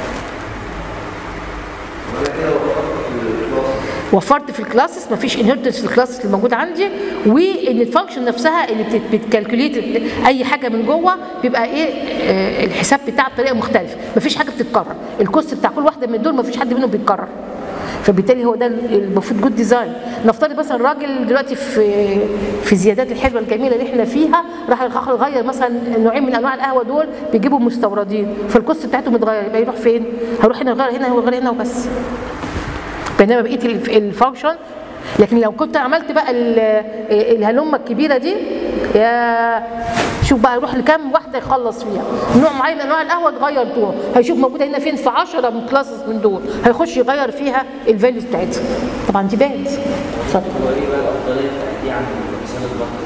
[SPEAKER 1] وفرت في الكلاسز مفيش انهيرتنس في الكلاسز اللي موجود عندي وان الفانكشن نفسها اللي بت- بتكالكوليت اي حاجه من جوه بيبقى ايه آه، الحساب بتاعها بطريقه مختلفه مفيش حاجه بتتكرر الكوست بتاع كل واحده من دول مفيش حد منهم بيتكرر فبالتالي هو ده المفروض جود ديزاين نفترض مثلا راجل دلوقتي في في زيادات الحلوه الجميله اللي احنا فيها راح يغير مثلا نوعين من انواع القهوه دول بيجيبوا مستوردين فالكوست بتاعتهم متغير يبقى يروح فين؟ هيروح هنا يغير هنا ويغير هنا وبس بينما بقيه الف- الفانكشن لكن لو كنت عملت بقى ال- الهلمه الكبيره دي يا شوف بقى يروح لكام واحده يخلص فيها نوع معين من انواع القهوه اتغير دول هيشوف موجوده هنا فين في 10 من كلاسز من دول هيخش يغير فيها الفاليوز بتاعتها طبعا دي باد اتفضل
[SPEAKER 2] هو ايه بقى الافضليه دي عن مثال البط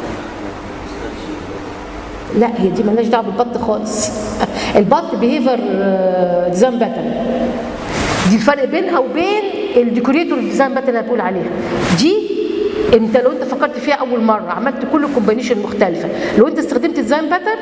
[SPEAKER 1] لا هي دي مالهاش دعوه بالبط خالص البط بيهيفر ديزاين باترن دي الفرق بينها وبين الديكوريتور ديزاين باترن اللي انا بقول عليها دي انت لو انت فكرت فيها اول مره عملت كل الكومبينيشن مختلفه لو انت استخدمت ديزاين باترن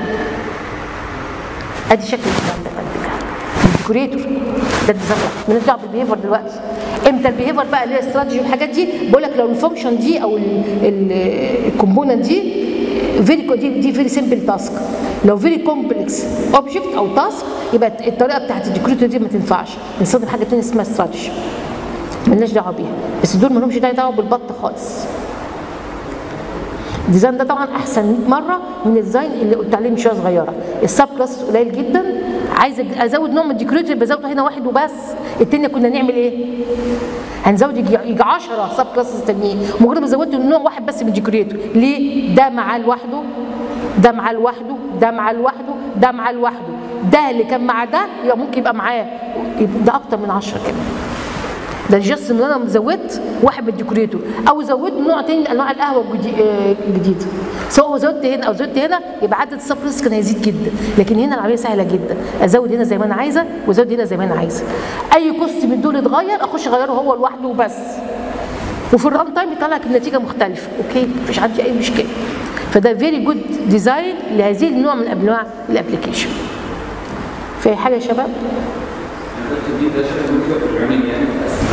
[SPEAKER 1] ادي شكل الديزاين باترن بتاعك الديكوريتور ده الديزاين باترن مالناش دعوه بالبيهيفر دلوقتي امتى البيهيفر بقى اللي هي استراتيجي والحاجات دي بقول لك لو الفانكشن دي او الكومبوننت دي فيري دي دي فيري سمبل تاسك لو فيري كومبلكس اوبجكت او تاسك يبقى الطريقه بتاعت الديكوريتور دي ما تنفعش نستخدم حاجه ثانيه اسمها استراتيجي مالناش دعوه بيها بس دول ما لهمش دعوه بالبط خالص الديزاين ده طبعا احسن 100 مره من الديزاين اللي قلت عليه من شويه صغيره السب كلاس قليل جدا عايز ازود نوع من الديكوريتور بزوده هنا واحد وبس التانية كنا نعمل ايه هنزود يجي يجي 10 سب كلاسز تانيين مجرد ما زودت نوع واحد بس من الديكوريتور ليه ده معاه لوحده ده معاه لوحده ده معاه لوحده ده معاه لوحده ده اللي كان مع ده يبقى ممكن يبقى معاه يبقى ده اكتر من 10 كمان ده جاست ان انا زودت واحد من الديكوريتور او زودت نوع تاني من انواع القهوه الجدي- آه، الجديده سواء زودت هنا او زودت هنا يبقى عدد السبلس كان هيزيد جدا لكن هنا العمليه سهله جدا ازود هنا زي ما انا عايزه وازود هنا زي ما انا عايزه اي كوست من دول اتغير اخش اغيره هو لوحده وبس وفي الران تايم يطلع لك النتيجه مختلفه اوكي مفيش عندي اي مشكله فده فيري جود ديزاين لهذه النوع من انواع الابلكيشن في حاجه يا شباب
[SPEAKER 3] كنت دي ده شكل ميديا بروجرامينج يعني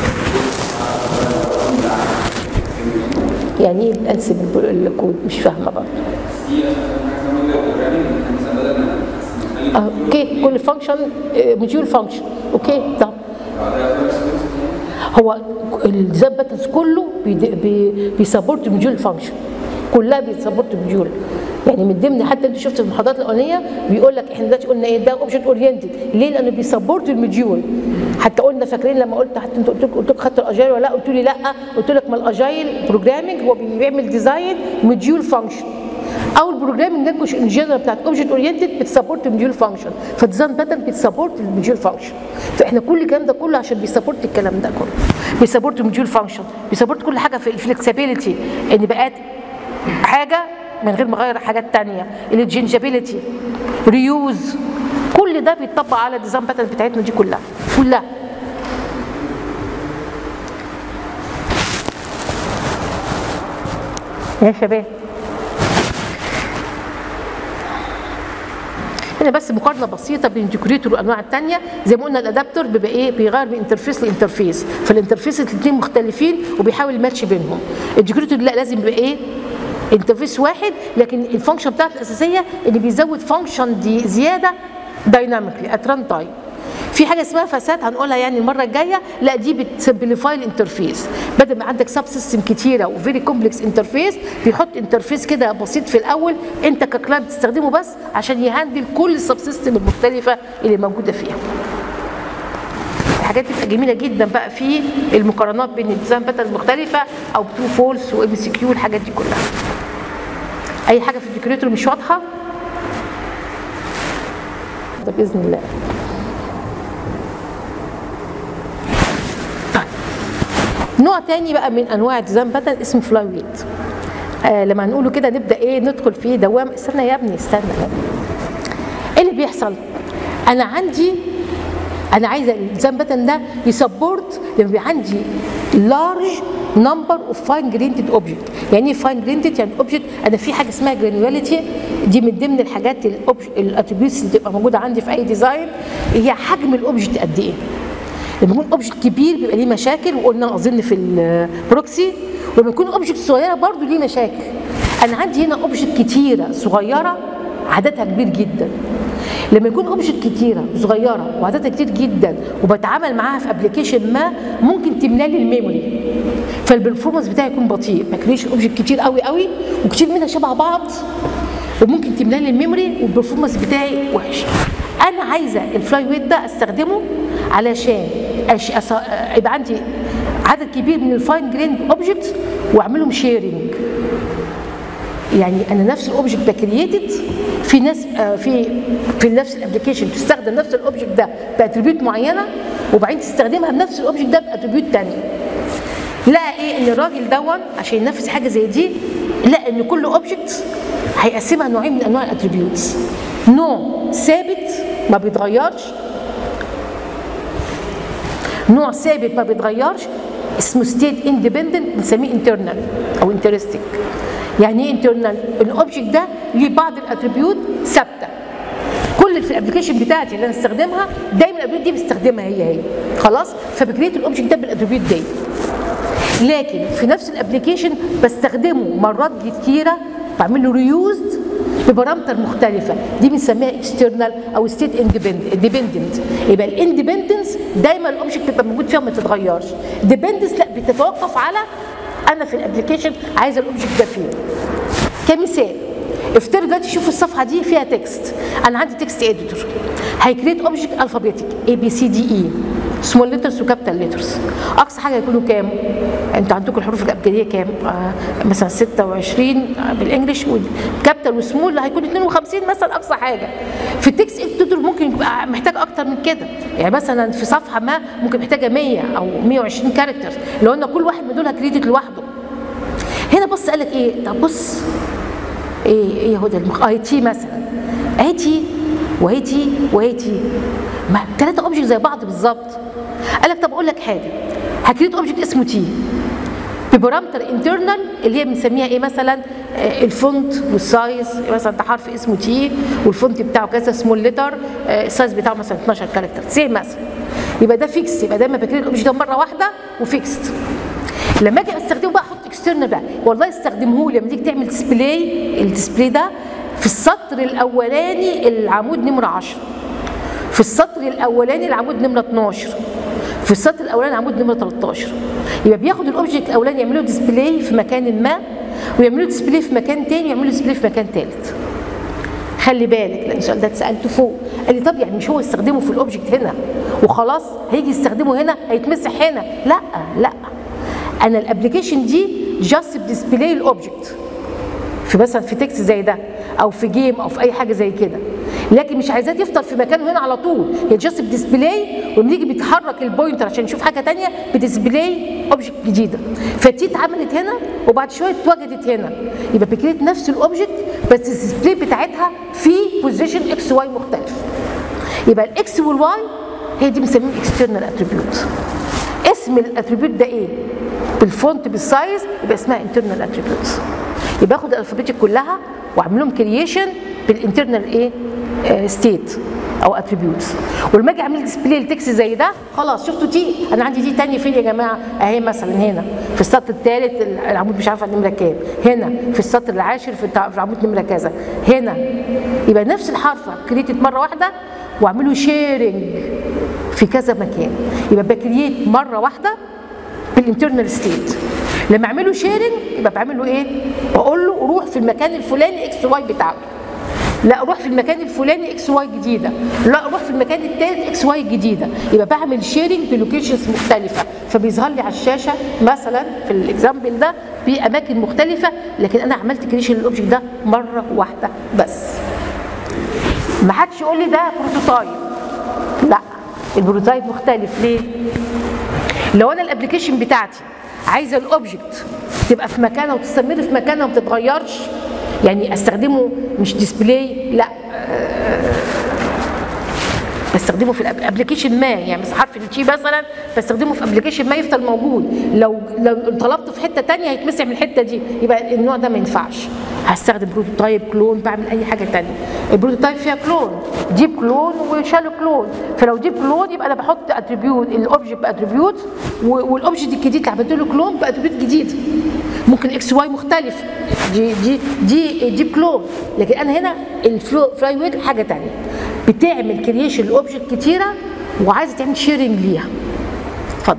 [SPEAKER 1] يعني ايه انسب الكود مش فاهمه برضه
[SPEAKER 3] دي عشان حاجه ميديا بروجرامينج مثلا بدل ما نخلي
[SPEAKER 1] آه، اوكي كل فانكشن موديول فانكشن اوكي طب
[SPEAKER 3] بعدها خمس
[SPEAKER 1] هو الديزاين باترنز كله بيد- بي- بيسبورت موديول فانكشن كلها بيسبورت موديول يعني من ضمن حتى انت شفت في المحاضرات الاولانيه بيقول لك احنا دلوقتي قلنا ايه ده اوبجكت اورينتد ليه؟ لانه بيسبورت الموديول حتى قلنا فاكرين لما قلت حتى انت قلت لك قلت لك خدت الاجايل ولا لا قلت لي لا قلت لك ما الاجايل بروجرامنج هو بيعمل ديزاين موديول فانكشن او البروجرامنج لانجوج ان جنرال بتاعت اوبجكت اورينتد بتسبورت الموديول فانكشن فالديزاين باترن بتسبورت الموديول فانكشن فاحنا كل الكلام ده كله عشان بيسبورت الكلام ده كله بيسبورت الموديول فانكشن بيسبورت كل حاجه في الفلكسبيليتي ان بقات حاجه من غير ما اغير حاجات تانية الجنجابيلتي ريوز كل ده بيتطبق على الديزاين باترن بتاعتنا دي كلها كلها يا شباب هنا بس مقارنه بسيطه بين الديكوريتور والانواع الثانيه زي ما قلنا الادابتور بيبقى ايه بيغير من انترفيس لانترفيس فالانترفيس الاثنين مختلفين وبيحاول يماتش بينهم الديكوريتور لا لازم يبقى ايه انترفيس واحد لكن الفانكشن بتاعته الاساسيه اللي بيزود فانكشن دي زياده دايناميكلي ات ران تايم في حاجه اسمها فساد هنقولها يعني المره الجايه لا دي بتسمبليفاي الانترفيس بدل ما عندك سب سيستم كتيره وفيري كومبلكس انترفيس بيحط انترفيس كده بسيط في الاول انت ككلاينت تستخدمه بس عشان يهندل كل السب سيستم المختلفه اللي موجوده فيها الحاجات بتبقى جميله جدا بقى في المقارنات بين الديزاين باترن المختلفه او ترو فولس وام سي كيو الحاجات دي كلها اي حاجه في الديكوريتور مش واضحه ده باذن الله نوع تاني بقى من انواع الديزاين باترن اسمه فلاي ويت آه لما هنقوله كده نبدا ايه ندخل في دوام استنى يا ابني استنى ايه اللي بيحصل انا عندي انا عايزه الديزاين باترن ده يسبورت لما يبقى عندي لارج نمبر اوف فاين جرينتد اوبجكت يعني ايه فاين جرينتد يعني اوبجكت انا في حاجه اسمها جرانيوليتي دي من ضمن الحاجات الاتريبيوتس اللي تبقى موجوده عندي في اي ديزاين هي حجم الاوبجكت قد ايه لما يكون اوبجكت كبير بيبقى ليه مشاكل وقلنا اظن في البروكسي ولما يكون اوبجكت صغيره برضه ليه مشاكل انا عندي هنا اوبجكت كتيره صغيره عددها كبير جدا لما يكون اوبجكت كتيره صغيره وعددها كتير جدا وبتعامل معاها في ابلكيشن ما ممكن تملى لي الميموري فالبرفورمانس بتاعي يكون بطيء ما كريش اوبجكت كتير قوي قوي وكتير منها شبه بعض وممكن تملى لي الميموري والبرفورمانس بتاعي وحش انا عايزه الفلاي ويت ده استخدمه علشان أش... أص... يبقى عندي عدد كبير من الفاين جرين اوبجكتس واعملهم شيرنج يعني انا نفس الاوبجكت ده كرييتد في ناس آه في في نفس الابلكيشن تستخدم نفس الاوبجكت ده باتريبيوت معينه وبعدين تستخدمها بنفس الاوبجكت ده باتريبيوت ثانيه لقى ايه ان الراجل دون عشان ينفذ حاجه زي دي لقى ان كل اوبجكت هيقسمها نوعين من انواع الاتريبيوتس نوع ثابت ما بيتغيرش نوع ثابت ما بيتغيرش اسمه ستيت اندبندنت بنسميه انترنال او انترستنج يعني ايه انترنال الاوبجكت ده ليه بعض الاتريبيوت ثابته كل اللي في الابلكيشن بتاعتي اللي انا استخدمها دايما الاتريبيوت دي بستخدمها هي هي خلاص فبكريت الاوبجكت ده بالاتريبيوت دي لكن في نفس الابلكيشن بستخدمه مرات كتيره بعمل له ريوزد ببارامتر مختلفة دي بنسميها اكسترنال او ستيت اندبندنت يبقى الاندبندنس دايما الاوبجكت بيبقى موجود فيها ما تتغيرش ديبندنس لا بتتوقف على انا في الابلكيشن عايزه الاوبجكت ده فين كمثال افترض دلوقتي شوفوا الصفحه دي فيها تكست انا عندي تكست اديتور هيكريت اوبجكت الفابيتيك اي بي سي دي اي سمول ليترز وكابيتال ليترز اقصى حاجه يكونوا كام انتوا عندكم الحروف الابجديه كام آه مثلا 26 بالانجلش والكابيتال وسمول هيكون 52 مثلا اقصى حاجه في التكست اديتور ممكن يبقى محتاج اكتر من كده يعني مثلا في صفحه ما ممكن محتاجه 100 او 120 كاركترز لو ان كل واحد من دول هكريدت لوحده هنا بص قال لك ايه طب بص ايه ايه هدى المخ اي تي مثلا اي تي واي تي واي تي ما ثلاثه اوبجكت زي بعض بالظبط قال لك طب اقول لك حاجه هكريت اوبجكت اسمه تي ببارامتر انترنال اللي هي بنسميها ايه مثلا آه الفونت والسايز مثلا ده حرف اسمه تي والفونت بتاعه كذا سمول ليتر آه السايز بتاعه مثلا 12 كاركتر زي مثلا يبقى ده فيكس يبقى دايما بكريت الاوبجكت ده مره واحده وفيكست لما اجي استخدمه بقى احط اكسترنال بقى والله استخدمه لي لما تيجي تعمل ديسبلاي الديسبلاي ده في السطر الاولاني العمود نمره 10 في السطر الاولاني العمود نمره 12 في السطر الاولاني عمود نمره 13 يبقى بياخد الاوبجكت الاولاني يعملوا ديسبلاي في مكان ما ويعملوا ديسبلاي في مكان تاني ويعملوا ديسبلاي في مكان تالت خلي بالك لان السؤال ده اتسالته فوق قال لي طب يعني مش هو يستخدمه في الاوبجكت هنا وخلاص هيجي يستخدمه هنا هيتمسح هنا لا لا انا الابلكيشن دي جاست ديسبلاي الاوبجكت في مثلا في تكست زي ده او في جيم او في اي حاجه زي كده لكن مش عايزاه يفضل في مكانه هنا على طول هي جاست ديسبلاي ولما بيتحرك البوينتر عشان نشوف حاجه ثانيه بديسبلاي اوبجكت جديده فدي اتعملت هنا وبعد شويه اتوجدت هنا يبقى بكريت نفس الاوبجكت بس الديسبلاي بتاعتها في بوزيشن اكس واي مختلف يبقى الاكس والواي هي دي بنسميه اكسترنال اتريبيوت اسم الاتريبيوت ده ايه بالفونت بالسايز يبقى اسمها انترنال اتريبيوتس يبقى اخد الالفابيتيك كلها واعمل لهم كرييشن بالانترنال ايه ستيت او اتريبيوتس ولما اجي اعمل ديسبلاي لتكست زي ده خلاص شفتوا دي انا عندي دي تانية فين يا جماعه اهي مثلا هنا في السطر الثالث العمود مش عارفه النمره كام هنا في السطر العاشر في التع- في العمود نمره كذا هنا يبقى نفس الحرف كريتد مره واحده واعمله شيرنج في كذا مكان يبقى بكرييت مره واحده بالانترنال ستيت لما اعمله شيرنج يبقى بعمل له ايه بقول له روح في المكان الفلاني اكس واي بتاعته لا روح في المكان الفلاني اكس واي جديده لا روح في المكان الثالث اكس واي جديده يبقى بعمل شيرنج بلوكيشنز مختلفه فبيظهر لي على الشاشه مثلا في الاكزامبل ده في اماكن مختلفه لكن انا عملت كريشن للاوبجكت ده مره واحده بس ما حدش يقول لي ده بروتوتايب لا البروتوتايب مختلف ليه لو انا الابلكيشن بتاعتي عايزه الاوبجكت تبقى في مكانها وتستمر في مكانها وما تتغيرش يعني استخدمه مش ديسبلاي لا آه، بستخدمه في الابلكيشن ما يعني مثلا حرف التي مثلا بستخدمه في ابلكيشن ما يفضل موجود لو لو طلبته في حته تانية هيتمسح من الحته دي يبقى النوع ده ما ينفعش هستخدم بروتوتايب كلون بعمل اي حاجه تانية البروتوتايب فيها كلون ديب كلون وشالو كلون فلو ديب كلون يبقى انا بحط اتريبيوت الاوبجكت باتريبيوت والاوبجكت الجديد اللي عملت له كلون باتريبيوت جديد ممكن اكس واي مختلف دي دي دي ديب كلون لكن انا هنا الفلاي ويل حاجه تانية بتعمل كرييشن لاوبجكت كتيره وعايزه تعمل شيرنج ليها اتفضل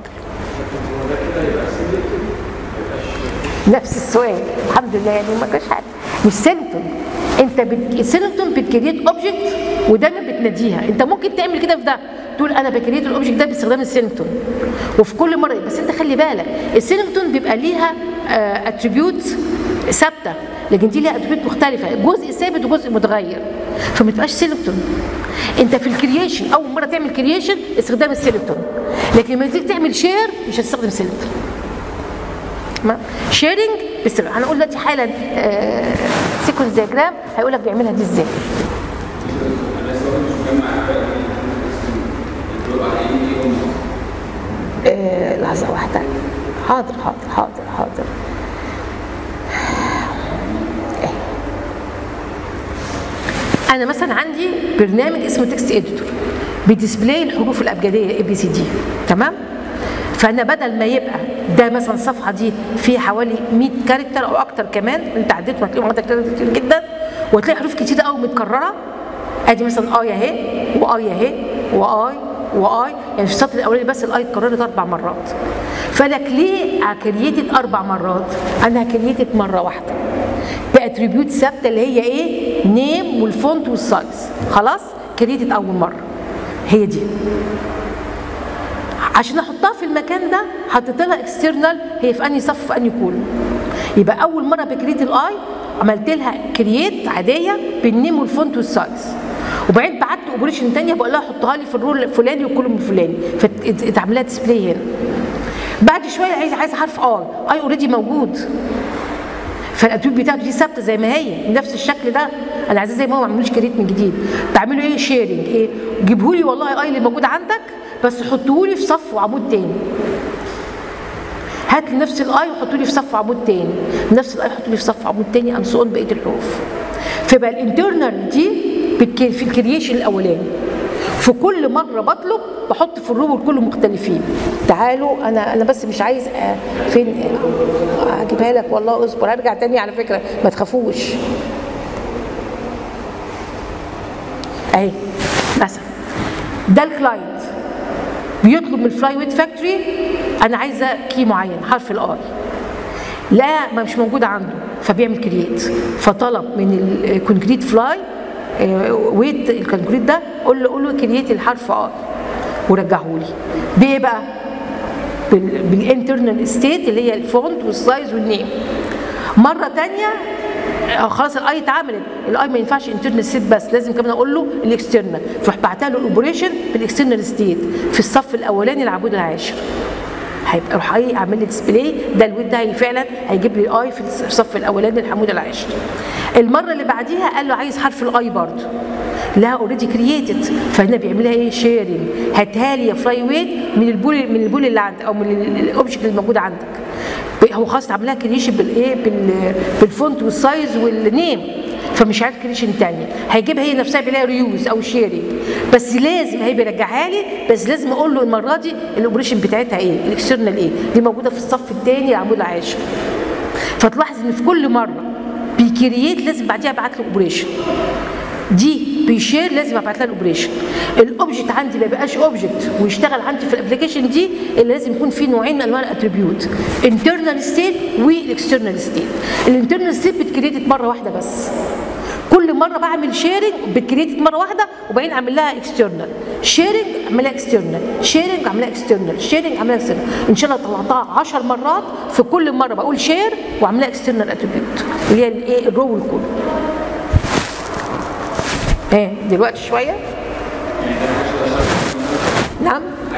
[SPEAKER 1] نفس السؤال الحمد لله يعني ما كانش حاجه مش سيمتوم انت بت... السيمتوم بتكريت اوبجكت ودايما بتناديها انت ممكن تعمل كده في ده تقول انا بكريت الاوبجكت ده باستخدام السيمتوم وفي كل مره بس انت خلي بالك السيمتوم بيبقى ليها اتريبيوت ثابته لكن دي ليها اتريبيوت مختلفه جزء ثابت وجزء متغير فما تبقاش سيلكتون انت في الكرييشن اول مره تعمل كرييشن استخدام السيلكتون لكن لما تيجي تعمل شير مش هتستخدم سيلكتون شيرنج بالسر هنقول دلوقتي حالا سيكونس دياجرام هيقول لك بيعملها دي ازاي آه، لحظة واحدة حاضر حاضر حاضر حاضر انا مثلا عندي برنامج اسمه تكست اديتور بيديسبلاي الحروف الابجديه اي بي سي دي تمام فانا بدل ما يبقى ده مثلا الصفحه دي فيها حوالي 100 كاركتر او اكتر كمان انت عديتهم هتلاقيهم عندك كاركتر كتير جدا وهتلاقي حروف كتير قوي متكرره ادي مثلا اي اهي واي اهي واي واي يعني في السطر الاولاني بس الاي اتكررت اربع مرات فلك ليه كرييتد اربع مرات انا كرييتد مره واحده باتريبيوت ثابته اللي هي ايه نيم والفونت والسايز خلاص كرييتد اول مره هي دي عشان احطها في المكان ده حطيت لها اكسترنال هي في انهي صف في انهي كولوم يبقى اول مره بكريت الاي عملت لها كرييت عاديه بالنيم والفونت والسايز وبعدين بعت اوبريشن ثانيه بقول لها حطها لي في الرول الفلاني والكولوم الفلاني فتعمل لها ديسبلاي هنا بعد شويه عايز عايز حرف اي اي اوريدي موجود فالاتوبيس بتاعته دي ثابته زي ما هي نفس الشكل ده انا عايزاه زي ما هو ما عملوش كريت من جديد بعمله ايه شيرنج ايه جيبه لي والله اي اللي موجود عندك بس حطوه لي في صف وعمود تاني هات لي نفس الاي وحطوا لي في صف وعمود تاني نفس الاي حطوا لي في صف وعمود تاني اند سو بقيه الحروف فيبقى الانترنال دي في الكرييشن الاولاني في كل مره بطلب بحط في الروبر كله مختلفين تعالوا انا انا بس مش عايز أ... فين هجيبها لك والله اصبر هرجع تاني على فكره ما تخافوش اهي مثلا ده الكلاينت بيطلب من الفلاي ويت فاكتوري انا عايزه كي معين حرف الاي لا ما مش موجود عنده فبيعمل كرييت فطلب من الكونكريت فلاي ويت الكونكريت ده قول له قول له كرييت الحرف اي ورجعه لي بايه بقى بالانترنال ستيت اللي هي الفونت والسايز والنيم مره تانية خلاص الاي اتعملت الاي ما ينفعش انترنال ستيت بس لازم كمان اقول له الاكسترنال فروح بعتها له الاوبريشن بالاكسترنال ستيت في الصف الاولاني العمود العاشر هيبقى روح ايه اعمل لي ديسبلاي ده الويت ده هي فعلا هيجيب لي الاي في الصف الاولاني العمود العاشر المره اللي بعديها قال له عايز حرف الاي برضه لا اوريدي كرييتد فهنا بيعملها ايه شيرنج هاتها لي يا فلاي ويت من البول من البول اللي عندك او من الاوبجكت اللي موجود عندك هو خلاص عاملها كريشن بالايه بال- بالفونت والسايز والنيم فمش عارف كريشن تاني هيجيبها هي نفسها بيلاقي ريوز او شيرنج بس لازم هي بيرجعها لي بس لازم اقول له المره دي الاوبريشن بتاعتها ايه الاكسترنال ايه دي موجوده في الصف الثاني العمود العاشر فتلاحظ ان في كل مره بيكرييت لازم بعديها ابعت له اوبريشن دي بيشير لازم ابعت لها الاوبريشن الاوبجكت عندي ما بقاش اوبجكت ويشتغل عندي في الابلكيشن دي اللي لازم يكون فيه نوعين من انواع الاتريبيوت انترنال ستيت والاكسترنال ستيت الانترنال ستيت بتكريتد مره واحده بس كل مره بعمل شيرنج بتكريتد مره واحده وبعدين اعمل لها اكسترنال شيرنج اعملها اكسترنال شيرنج اعملها اكسترنال شيرنج اعملها اكسترنال ان شاء الله طلعتها 10 مرات في كل مره بقول شير واعملها اكسترنال اتريبيوت اللي هي الايه الرو والكل ايه دلوقتي شويه نعم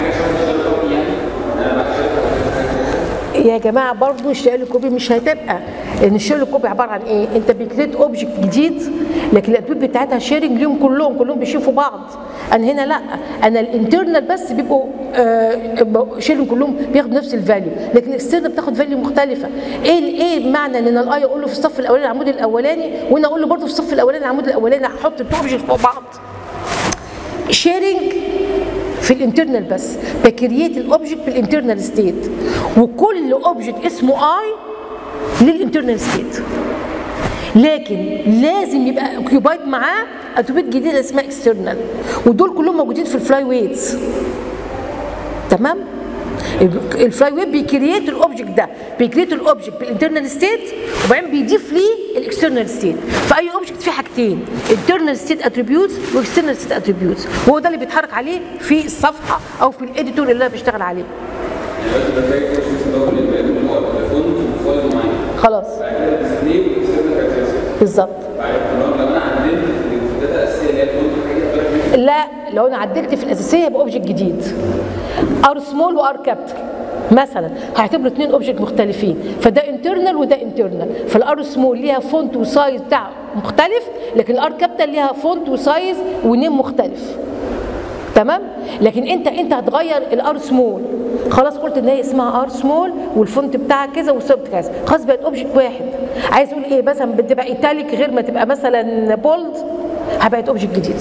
[SPEAKER 1] يا جماعه برضو الشغل الكوبي مش هتبقى لان الشغل الكوبي عباره عن ايه انت بتكريت اوبجكت جديد لكن الاتوبيس بتاعتها شيرنج ليهم كلهم كلهم بيشوفوا بعض انا هنا لا انا الانترنال بس بيبقوا آه شيرنج كلهم بياخدوا نفس الفاليو لكن الاكسترنال بتاخد فاليو مختلفه ايه ايه معنى ان انا الاي اقول له في الصف الاولاني العمود الاولاني وانا اقول له برضو في الصف الاولاني العمود الاولاني هحط التو اوبجكت فوق بعض شيرنج في الانترنال بس بكرييت الاوبجكت بالانترنال ستيت وكل اوبجكت اسمه اي للانترنال ستيت لكن لازم يبقى اوكيوبايد معاه اتوبيت جديده اسمها اكسترنال ودول كلهم موجودين في الفلاي ويتس تمام الفلاي ويت بيكريت الاوبجكت ده بيكريت الاوبجكت بالانترنال ستيت وبعدين بيضيف ليه الاكسترنال ستيت فاي اوبجكت فيه حاجتين انترنال ستيت اتريبيوتس واكسترنال ستيت اتريبيوتس وهو ده اللي بيتحرك عليه في الصفحه او في الاديتور اللي انا بشتغل عليه
[SPEAKER 3] دلوقتي بتلاقي كل شيء تدور للبيانات اللي هو التليفون وفايل معين
[SPEAKER 1] خلاص
[SPEAKER 3] بعد كده الديسبلاي والاكسترنال كاركترستكس
[SPEAKER 1] بالظبط
[SPEAKER 3] بعد كده لو انا عدلت في الداتا الاساسيه اللي هي الفونت والحاجات دي
[SPEAKER 1] لا لو انا عدلت في الاساسيه يبقى اوبجكت جديد ار سمول وار كابيتال مثلا هيعتبروا اثنين اوبجكت مختلفين فده انترنال وده انترنال فالار سمول ليها فونت وسايز بتاع مختلف لكن الار كابيتال ليها فونت وسايز ونيم مختلف تمام لكن انت انت هتغير الار سمول خلاص قلت ان هي اسمها ار سمول والفونت بتاعها كذا والسبت كذا خلاص بقت اوبجكت واحد عايز اقول ايه مثلا بتبقى ايتاليك غير ما تبقى مثلا بولد هبقت اوبجكت جديد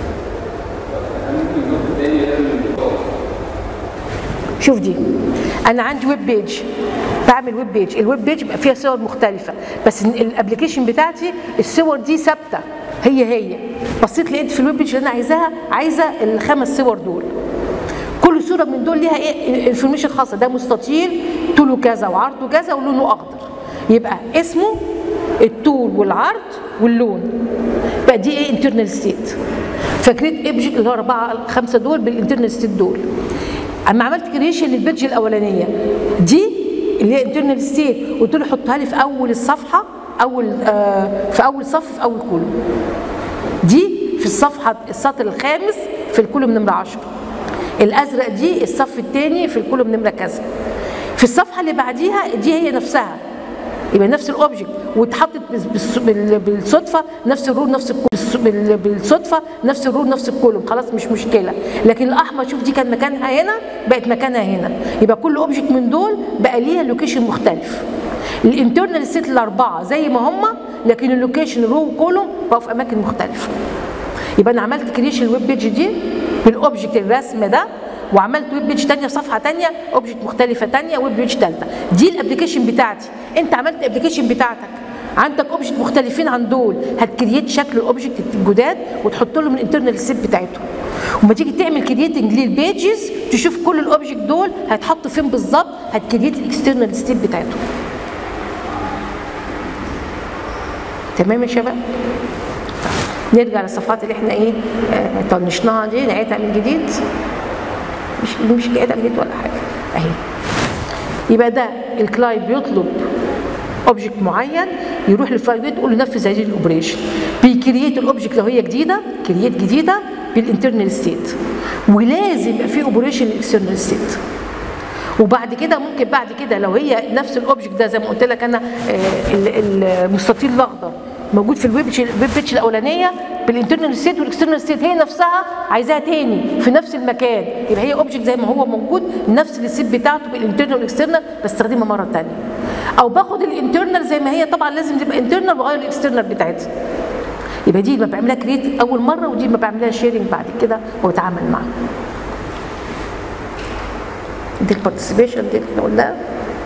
[SPEAKER 3] ممكن النقطه الثانيه هي البطاقه
[SPEAKER 1] شوف دي انا عندي ويب بيج بعمل ويب بيج الويب بيج بيبقى فيها صور مختلفه بس الابلكيشن بتاعتي الصور دي ثابته هي هي بصيت لقيت في الويب بيج اللي انا عايزاها عايزه الخمس صور دول كل صوره من دول ليها ايه انفورميشن خاصه ده مستطيل طوله كذا وعرضه كذا ولونه اخضر يبقى اسمه الطول والعرض واللون بقى دي ايه انترنال ستيت فكريت اوبجكت اللي هو اربعه خمسه دول بالانترنال ستيت دول اما عملت كريشن للبيدج الاولانيه دي اللي هي انترنال ستيت قلت له حطها لي في اول الصفحه اول آه في اول صف في اول كولوم دي في الصفحه السطر الخامس في الكولوم نمره 10 الازرق دي الصف الثاني في الكولوم نمره كذا في الصفحه اللي بعديها دي هي نفسها يبقى نفس الاوبجكت واتحطت بس- بال- بالصدفه نفس الرول نفس الكولوم بال- بالصدفه نفس الرول نفس الكولوم خلاص مش مشكله لكن الاحمر شوف دي كان مكانها هنا بقت مكانها هنا يبقى كل اوبجكت من دول بقى ليها لوكيشن مختلف الانترنال ستيت الاربعه زي ما هم لكن اللوكيشن رو وكولوم بقوا في اماكن مختلفه يبقى انا عملت كريشن الويب بيج دي بالاوبجكت الرسم ده وعملت ويب بيج تانية في صفحه تانية اوبجكت مختلفه تانية ويب بيج ثالثه دي الابلكيشن بتاعتي انت عملت الابلكيشن بتاعتك عندك اوبجكت مختلفين عن دول هتكريت شكل الاوبجكت الجداد وتحط لهم الانترنال ستيت بتاعتهم وما تيجي تعمل كرييتنج للبيجز تشوف كل الاوبجكت دول هيتحطوا فين بالظبط هتكريت الاكسترنال ستيت بتاعتهم تمام يا شباب نرجع للصفحات اللي احنا ايه آه، طنشناها دي نعيدها من جديد مش مش نعيدها من جديد ولا حاجه اهي يبقى ده الكلاينت بيطلب اوبجكت معين يروح للفايل يقول له نفذ هذه الاوبريشن بيكريت الاوبجكت لو هي جديده كرييت جديده بالانترنال ستيت ولازم يبقى في اوبريشن الاكسترنال ستيت وبعد كده ممكن بعد كده لو هي نفس الاوبجكت ده زي ما قلت لك انا آه، ال- المستطيل الاخضر موجود في الويب الويب بيتش الاولانيه بالانترنال ستيت والاكسترنال ستيت هي نفسها عايزاها تاني في نفس المكان يبقى هي اوبجكت زي ما هو موجود نفس الستيت بتاعته بالانترنال والاكسترنال بستخدمها مره ثانيه او باخد الانترنال زي ما هي طبعا لازم تبقى انترنال واغير الاكسترنال بتاعتها يبقى دي ما بعملها كريت اول مره ودي ما بعملها شيرنج بعد كده واتعامل معاها دي البارتيسيبيشن دي اللي قلناها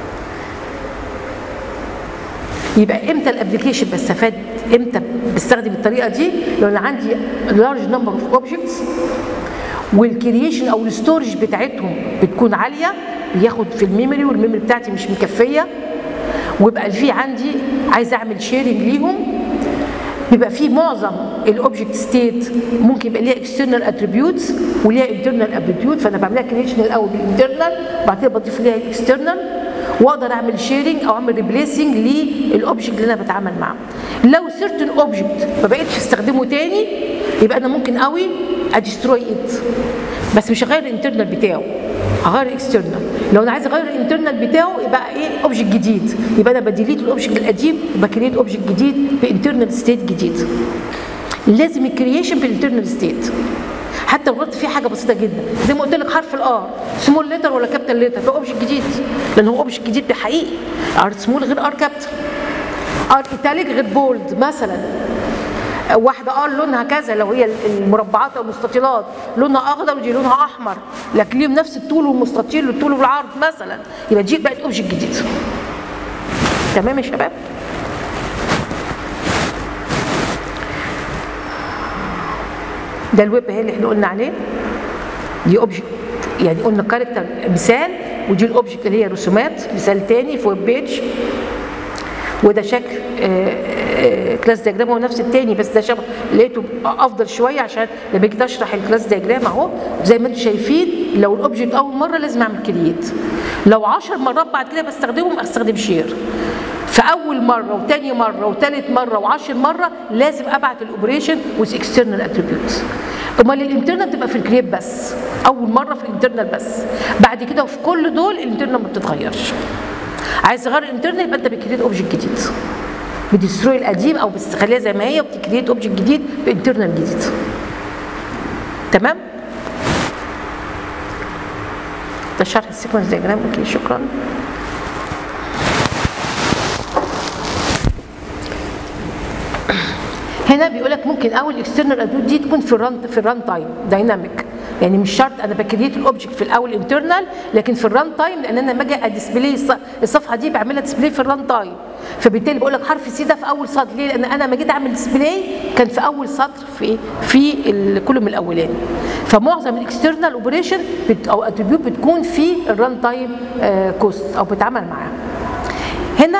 [SPEAKER 1] يبقى امتى الابلكيشن بستفاد امتى بستخدم الطريقه دي لو انا عندي لارج نمبر اوف اوبجكتس والكرييشن او الستورج بتاعتهم بتكون عاليه بياخد في الميموري والميموري بتاعتي مش مكفيه ويبقى في عندي عايز اعمل شيرنج ليهم بيبقى في معظم الاوبجكت ستيت ممكن يبقى ليها اكسترنال اتريبيوتس وليها انترنال اتريبيوت فانا بعملها كريشن الاول بالانترنال وبعد كده بضيف ليها الاكسترنال واقدر اعمل شيرنج او اعمل ريبليسنج للاوبجكت اللي انا بتعامل معاه لو سيرتن اوبجكت ما بقتش استخدمه تاني يبقى انا ممكن قوي ادستروي ات بس مش هغير الانترنال بتاعه هغير الاكسترنال لو انا عايز اغير الانترنال بتاعه يبقى ايه اوبجكت جديد يبقى انا بديليت الاوبجكت القديم وبكريت اوبجكت جديد بانترنال ستيت جديد لازم الكرييشن بالانترنال ستيت حتى لو غلطت فيه حاجه بسيطه جدا زي ما قلت لك حرف الار سمول ليتر ولا كابيتال ليتر ده اوبجكت جديد لان هو اوبجكت جديد ده حقيقي ار سمول غير ار كابيتال ار ايتاليك غير بولد مثلا واحدة ار لونها كذا لو هي المربعات او المستطيلات لونها اخضر ودي لونها احمر لكن ليهم نفس الطول والمستطيل والطول والعرض مثلا يبقى دي بقت اوبجكت جديد تمام يا شباب ده الويب اهي اللي احنا قلنا عليه دي اوبجكت يعني قلنا كاركتر مثال ودي الاوبجكت اللي هي رسومات مثال تاني في ويب بيج وده شكل كلاس دياجرام هو نفس التاني بس ده شبه لقيته افضل شويه عشان لما جيت اشرح الكلاس دياجرام اهو زي ما انتم شايفين لو الاوبجكت اول مره لازم اعمل كرييت لو 10 مرات بعد كده بستخدمهم استخدم شير فاول مره وتاني مره وتالت مره وعشر مره لازم ابعت الاوبريشن وذ اكسترنال اتريبيوتس امال الانترنال تبقى في الكريت بس اول مره في الانترنال بس بعد كده وفي كل دول الانترنال ما بتتغيرش عايز تغير الانترنال يبقى انت بتكريت اوبجكت جديد بتستروي القديم او بتخليها زي ما هي وبتكريت اوبجكت جديد بانترنال جديد تمام ده شرح السيكونس دياجرام اوكي شكرا هنا بيقول لك ممكن اول اكسترنال اتريبيوت دي تكون في الران في الران تايم دايناميك يعني مش شرط انا بكريت الاوبجكت في الاول انترنال لكن في الران تايم لان انا لما اجي اديسبلاي الصفحه دي بعملها ديسبلاي في الران تايم فبالتالي بقول لك حرف سي ده في اول سطر ليه؟ لان انا لما جيت اعمل ديسبلاي كان في اول سطر في في الكولوم الاولاني فمعظم الاكسترنال اوبريشن او اتريبيوت بتكون في الران تايم كوست او بتعمل معاها هنا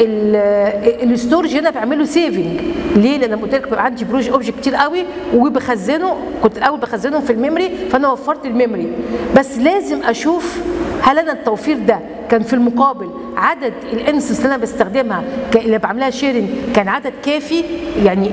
[SPEAKER 1] الستورج هنا بعمله سيفنج ليه لان قلت لك بيبقى عندي بروج اوبجكت كتير قوي وبخزنه كنت الاول بخزنهم في الميموري فانا وفرت الميموري بس لازم اشوف هل انا التوفير ده كان في المقابل عدد الانسس اللي انا بستخدمها اللي بعملها شيرنج كان عدد كافي يعني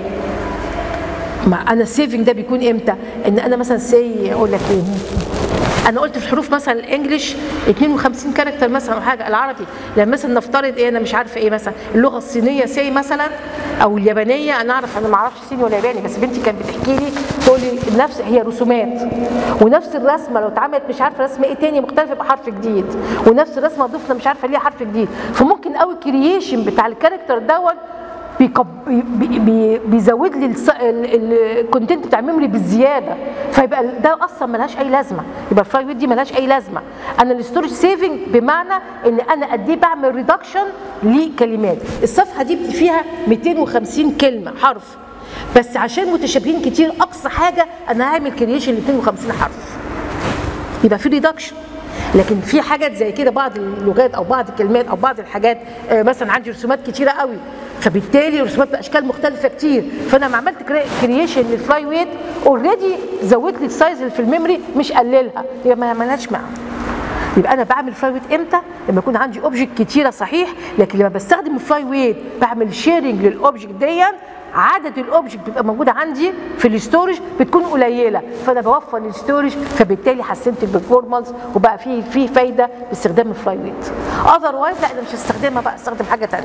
[SPEAKER 1] ما انا السيفنج ده بيكون امتى ان انا مثلا سي اقول لك ايه انا قلت في الحروف مثلا الانجليش 52 كاركتر مثلا او حاجه العربي لما مثلا نفترض ايه انا مش عارفه ايه مثلا اللغه الصينيه سي مثلا او اليابانيه انا اعرف انا ما اعرفش صيني ولا ياباني بس بنتي كانت بتحكي لي تقول لي نفس هي رسومات ونفس الرسمه لو اتعملت مش عارفه رسمه ايه تاني مختلف يبقى حرف جديد ونفس الرسمه ضفنا مش عارفه ليه حرف جديد فممكن قوي الكرييشن بتاع الكاركتر دوت بيكب... بي... بي... بيزود لي الص... الكونتنت بتاع الميموري بالزياده فيبقى ده اصلا ملهاش اي لازمه يبقى الفلاي ويت دي ملهاش اي لازمه انا الستورج سيفنج بمعنى ان انا قد ايه بعمل ريدكشن لكلمات الصفحه دي فيها 250 كلمه حرف بس عشان متشابهين كتير اقصى حاجه انا هعمل كرييشن ل 250 حرف يبقى في ريدكشن لكن في حاجات زي كده بعض اللغات او بعض الكلمات او بعض الحاجات مثلا عندي رسومات كتيره قوي فبالتالي رسومات باشكال مختلفه كتير فانا لما عملت كرييشن للفلاي ويت اوريدي زودت لي السايز اللي في الميموري مش قللها يبقى ما عملناش معاها يبقى انا بعمل فلاي ويت امتى لما يكون عندي اوبجكت كتيره صحيح لكن لما بستخدم الفلاي ويت بعمل شيرنج للاوبجكت دي عدد الاوبجكت بيبقى موجوده عندي في الاستورج بتكون قليله فانا بوفر الاستورج فبالتالي حسنت البرفورمانس وبقى في في فايده باستخدام الفلاي ويت اذروايز لا انا مش هستخدمها بقى استخدم حاجه ثانيه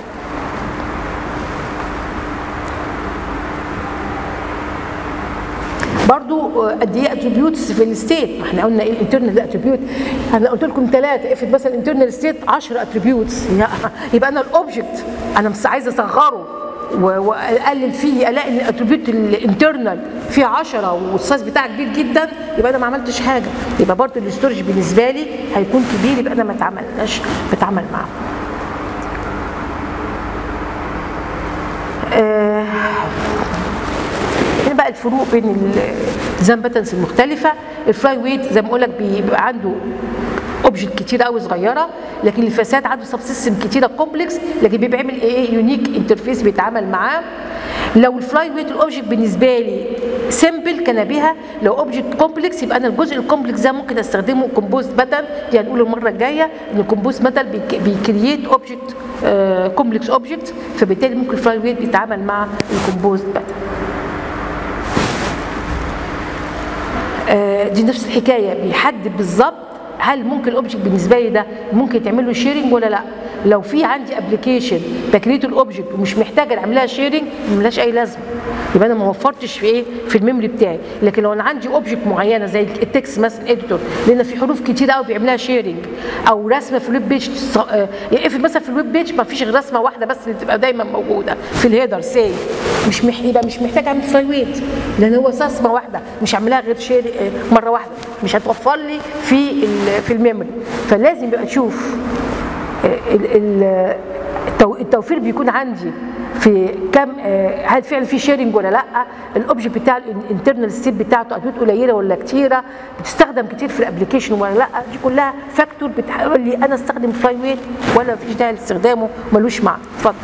[SPEAKER 1] برضو آه، قد ايه اتريبيوتس في الستيت ما احنا قلنا ايه الانترنال اتريبيوت انا قلت لكم ثلاثه افرض مثلا الانترنال ستيت 10 اتريبيوتس يبقى انا الاوبجكت انا مش عايزه اصغره و- واقلل فيه الاقي ان الاتريبيوت الانترنال فيه 10 والسايز بتاعه كبير جدا يبقى انا ما عملتش حاجه يبقى برضو الاستورج بالنسبه لي هيكون كبير يبقى انا ما اتعاملناش بتعامل معاه آه، هنا بقى الفروق بين الديزاين باترنز المختلفه الفلاي ويت زي ما بقول لك بيبقى عنده اوبجكت كتير قوي صغيره لكن الفساد عنده سب سيستم كتيره كومبلكس لكن بيعمل ايه يونيك انترفيس بيتعامل معاه لو الفلاي ويت الاوبجكت بالنسبه لي سيمبل كان بها لو اوبجكت كومبلكس يبقى انا الجزء الكومبلكس ده ممكن استخدمه كومبوست باترن دي هنقول المره الجايه ان الكومبوست باترن بيكرييت اوبجكت كومبلكس اوبجكت فبالتالي ممكن الفلاي ويت بيتعامل مع الكومبوست باترن آه، دي نفس الحكايه بيحدد بالظبط هل ممكن الاوبجكت بالنسبه لي ده ممكن تعمل له شيرنج ولا لا لو في عندي ابلكيشن بكريت الاوبجكت ومش محتاجه اعمل لها شيرنج ملهاش اي لازمه يبقى انا ما وفرتش في ايه في الميموري بتاعي لكن لو انا عندي اوبجكت معينه زي التكست مثلا اديتور لان في حروف كتير قوي بيعملها شيرنج او رسمه في الويب بيج ص- آه، يعني افرض مثلا في الويب بيج ما فيش غير رسمه واحده بس اللي بتبقى دايما موجوده في الهيدر سي مش مح... يبقى مش محتاج اعمل فلاي ويت لان هو رسمه واحده مش هعملها غير شير آه، مره واحده مش هتوفر لي في ال- في الميموري فلازم يبقى اشوف ال- ال- التو- التوفير بيكون عندي في كم آه، هل فعلا في شيرنج ولا لا الاوبجكت بتاع الانترنال ستيت بتاعته ادوات قليله ولا كتيره بتستخدم كتير في الابلكيشن ولا لا دي كلها فاكتور بتقول لي انا استخدم فلاي ويت ولا مفيش داعي لاستخدامه ملوش معنى اتفضل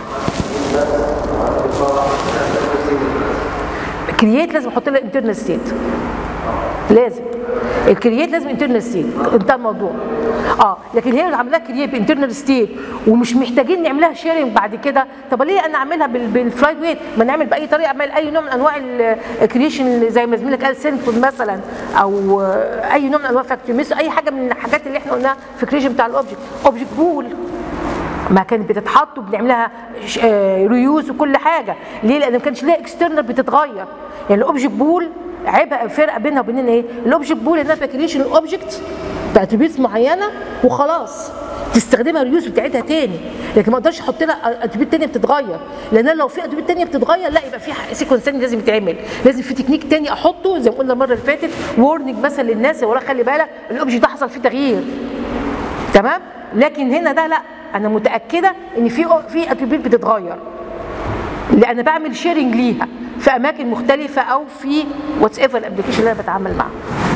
[SPEAKER 1] كرييت لازم احط لها انترنال ستيت لازم الكرييت لازم انترنال ستيت انتهى الموضوع اه لكن هي اللي عاملاها كرييت بانترنال ستيت ومش محتاجين نعملها شيرنج بعد كده طب ليه انا اعملها بال- بالفلايت ويت ما نعمل باي طريقه اعمل اي نوع من انواع الكريشن زي ما زميلك قال سينفود مثلا او آه، اي نوع من انواع فاكتوري اي حاجه من الحاجات اللي احنا قلناها في الكريشن بتاع الاوبجكت اوبجكت بول ما كانت بتتحط وبنعملها ريوز وكل حاجه ليه لان ما كانش ليها اكسترنال بتتغير يعني الاوبجكت بول عيبها فرق بينها وبين ايه الاوبجكت بول انها بكريشن الاوبجكت باتريبيوتس معينه وخلاص تستخدمها الريوز بتاعتها تاني لكن ما اقدرش احط لها اتريبيوت تانيه بتتغير لان أنا لو في اتريبيوت تانيه بتتغير لا يبقى في سيكونس تاني لازم يتعمل لازم في تكنيك تاني احطه زي ما قلنا المره اللي فاتت وورنينج مثلا للناس ولا خلي بالك الاوبجكت ده حصل فيه تغيير تمام لكن هنا ده لا انا متاكده ان في في اتريبيوت بتتغير لان بعمل شيرنج ليها في اماكن مختلفه او في واتس ايفر الابلكيشن اللي انا بتعامل معاه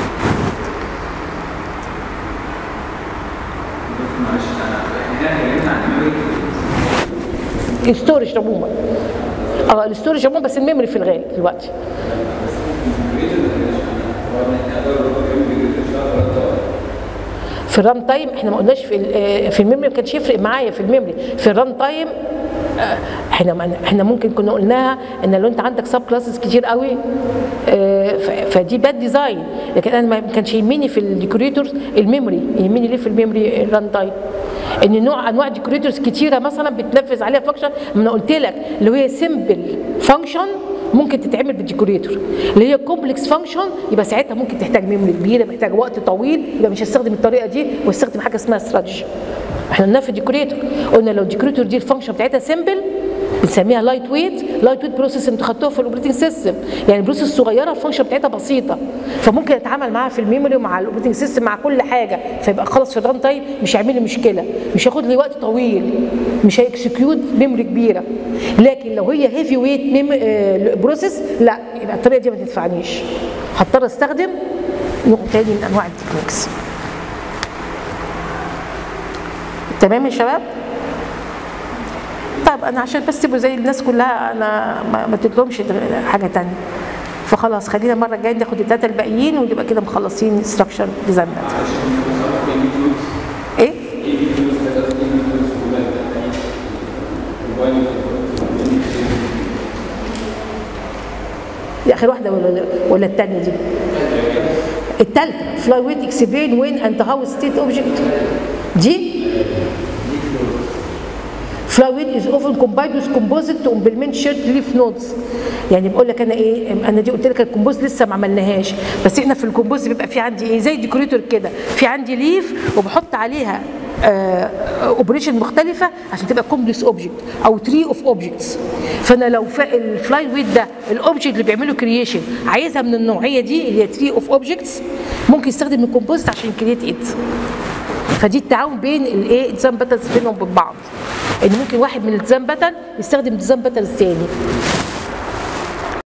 [SPEAKER 3] معلش انا احنا كده اتكلمنا عن الميموري
[SPEAKER 1] الستورج عموما اه الستورج عموما بس الميموري في الغالب دلوقتي في الران تايم احنا ما قلناش في ال- آه، في الميموري ما كانش يفرق معايا في الميموري في الران تايم آه، احنا ما- احنا ممكن كنا قلناها ان لو انت عندك سب كلاسز كتير قوي آه، ف- فدي باد ديزاين لكن انا ما كانش يهمني في الديكوريتورز الميموري يهمني ليه في الميموري الران تايم ان نوع انواع ديكوريتورز كتيره مثلا بتنفذ عليها فانكشن ما انا قلت لك اللي هي سيمبل فانكشن ممكن تتعمل بالديكوريتور اللي هي كومبلكس فانكشن يبقى ساعتها ممكن تحتاج ميموري كبيره محتاج وقت طويل يبقى مش هستخدم الطريقه دي واستخدم حاجه اسمها استراتيجي احنا قلنا في الديكوريتور قلنا لو الديكوريتور دي الفانكشن بتاعتها سيمبل بنسميها لايت ويت لايت ويت بروسيس انتوا خدتوها في الاوبريتنج سيستم يعني بروسيس صغيره الفانكشن بتاعتها بسيطه فممكن اتعامل معاها في الميموري ومع الاوبريتنج سيستم مع كل حاجه فيبقى خلاص في الران تايم مش هيعمل لي مشكله مش هياخد لي وقت طويل مش هيكسكيوت ميموري كبيره لكن لو هي هيفي ويت بروسيس لا يبقى الطريقه دي ما تنفعنيش هضطر استخدم نوع تاني من انواع التكنيكس تمام يا شباب طيب انا عشان بس تبقوا زي الناس كلها انا ما, ما تطلبش حاجه تانية فخلاص خلينا المره الجايه ناخد الثلاثه الباقيين ونبقى كده مخلصين ستراكشر ديزاين ايه دي اخر واحده ولا ولا الثانيه دي الثالثه فلاي ويت اكسبلين وين اند هاو ستيت اوبجكت دي فلاي ويد از اوفن كومبايند وذ كومبوزيت تو امبلمنت شيرت ليف نودز يعني بقول لك انا ايه انا دي قلت لك الكومبوز لسه ما عملناهاش بس احنا في الكومبوز بيبقى في عندي ايه زي ديكوريتور كده في عندي ليف وبحط عليها اوبريشن مختلفه عشان تبقى كومبلكس اوبجكت او تري اوف اوبجكتس فانا لو الفلاي ويت ده الاوبجكت اللي بيعمله كرييشن عايزها من النوعيه دي اللي هي تري اوف اوبجكتس ممكن يستخدم الكومبوزيت عشان كرييت ات فدي التعاون بين الايه ديزاين باترنز بينهم وبين بعض ان ممكن واحد من الديزاين باترن يستخدم ديزاين باترنز تاني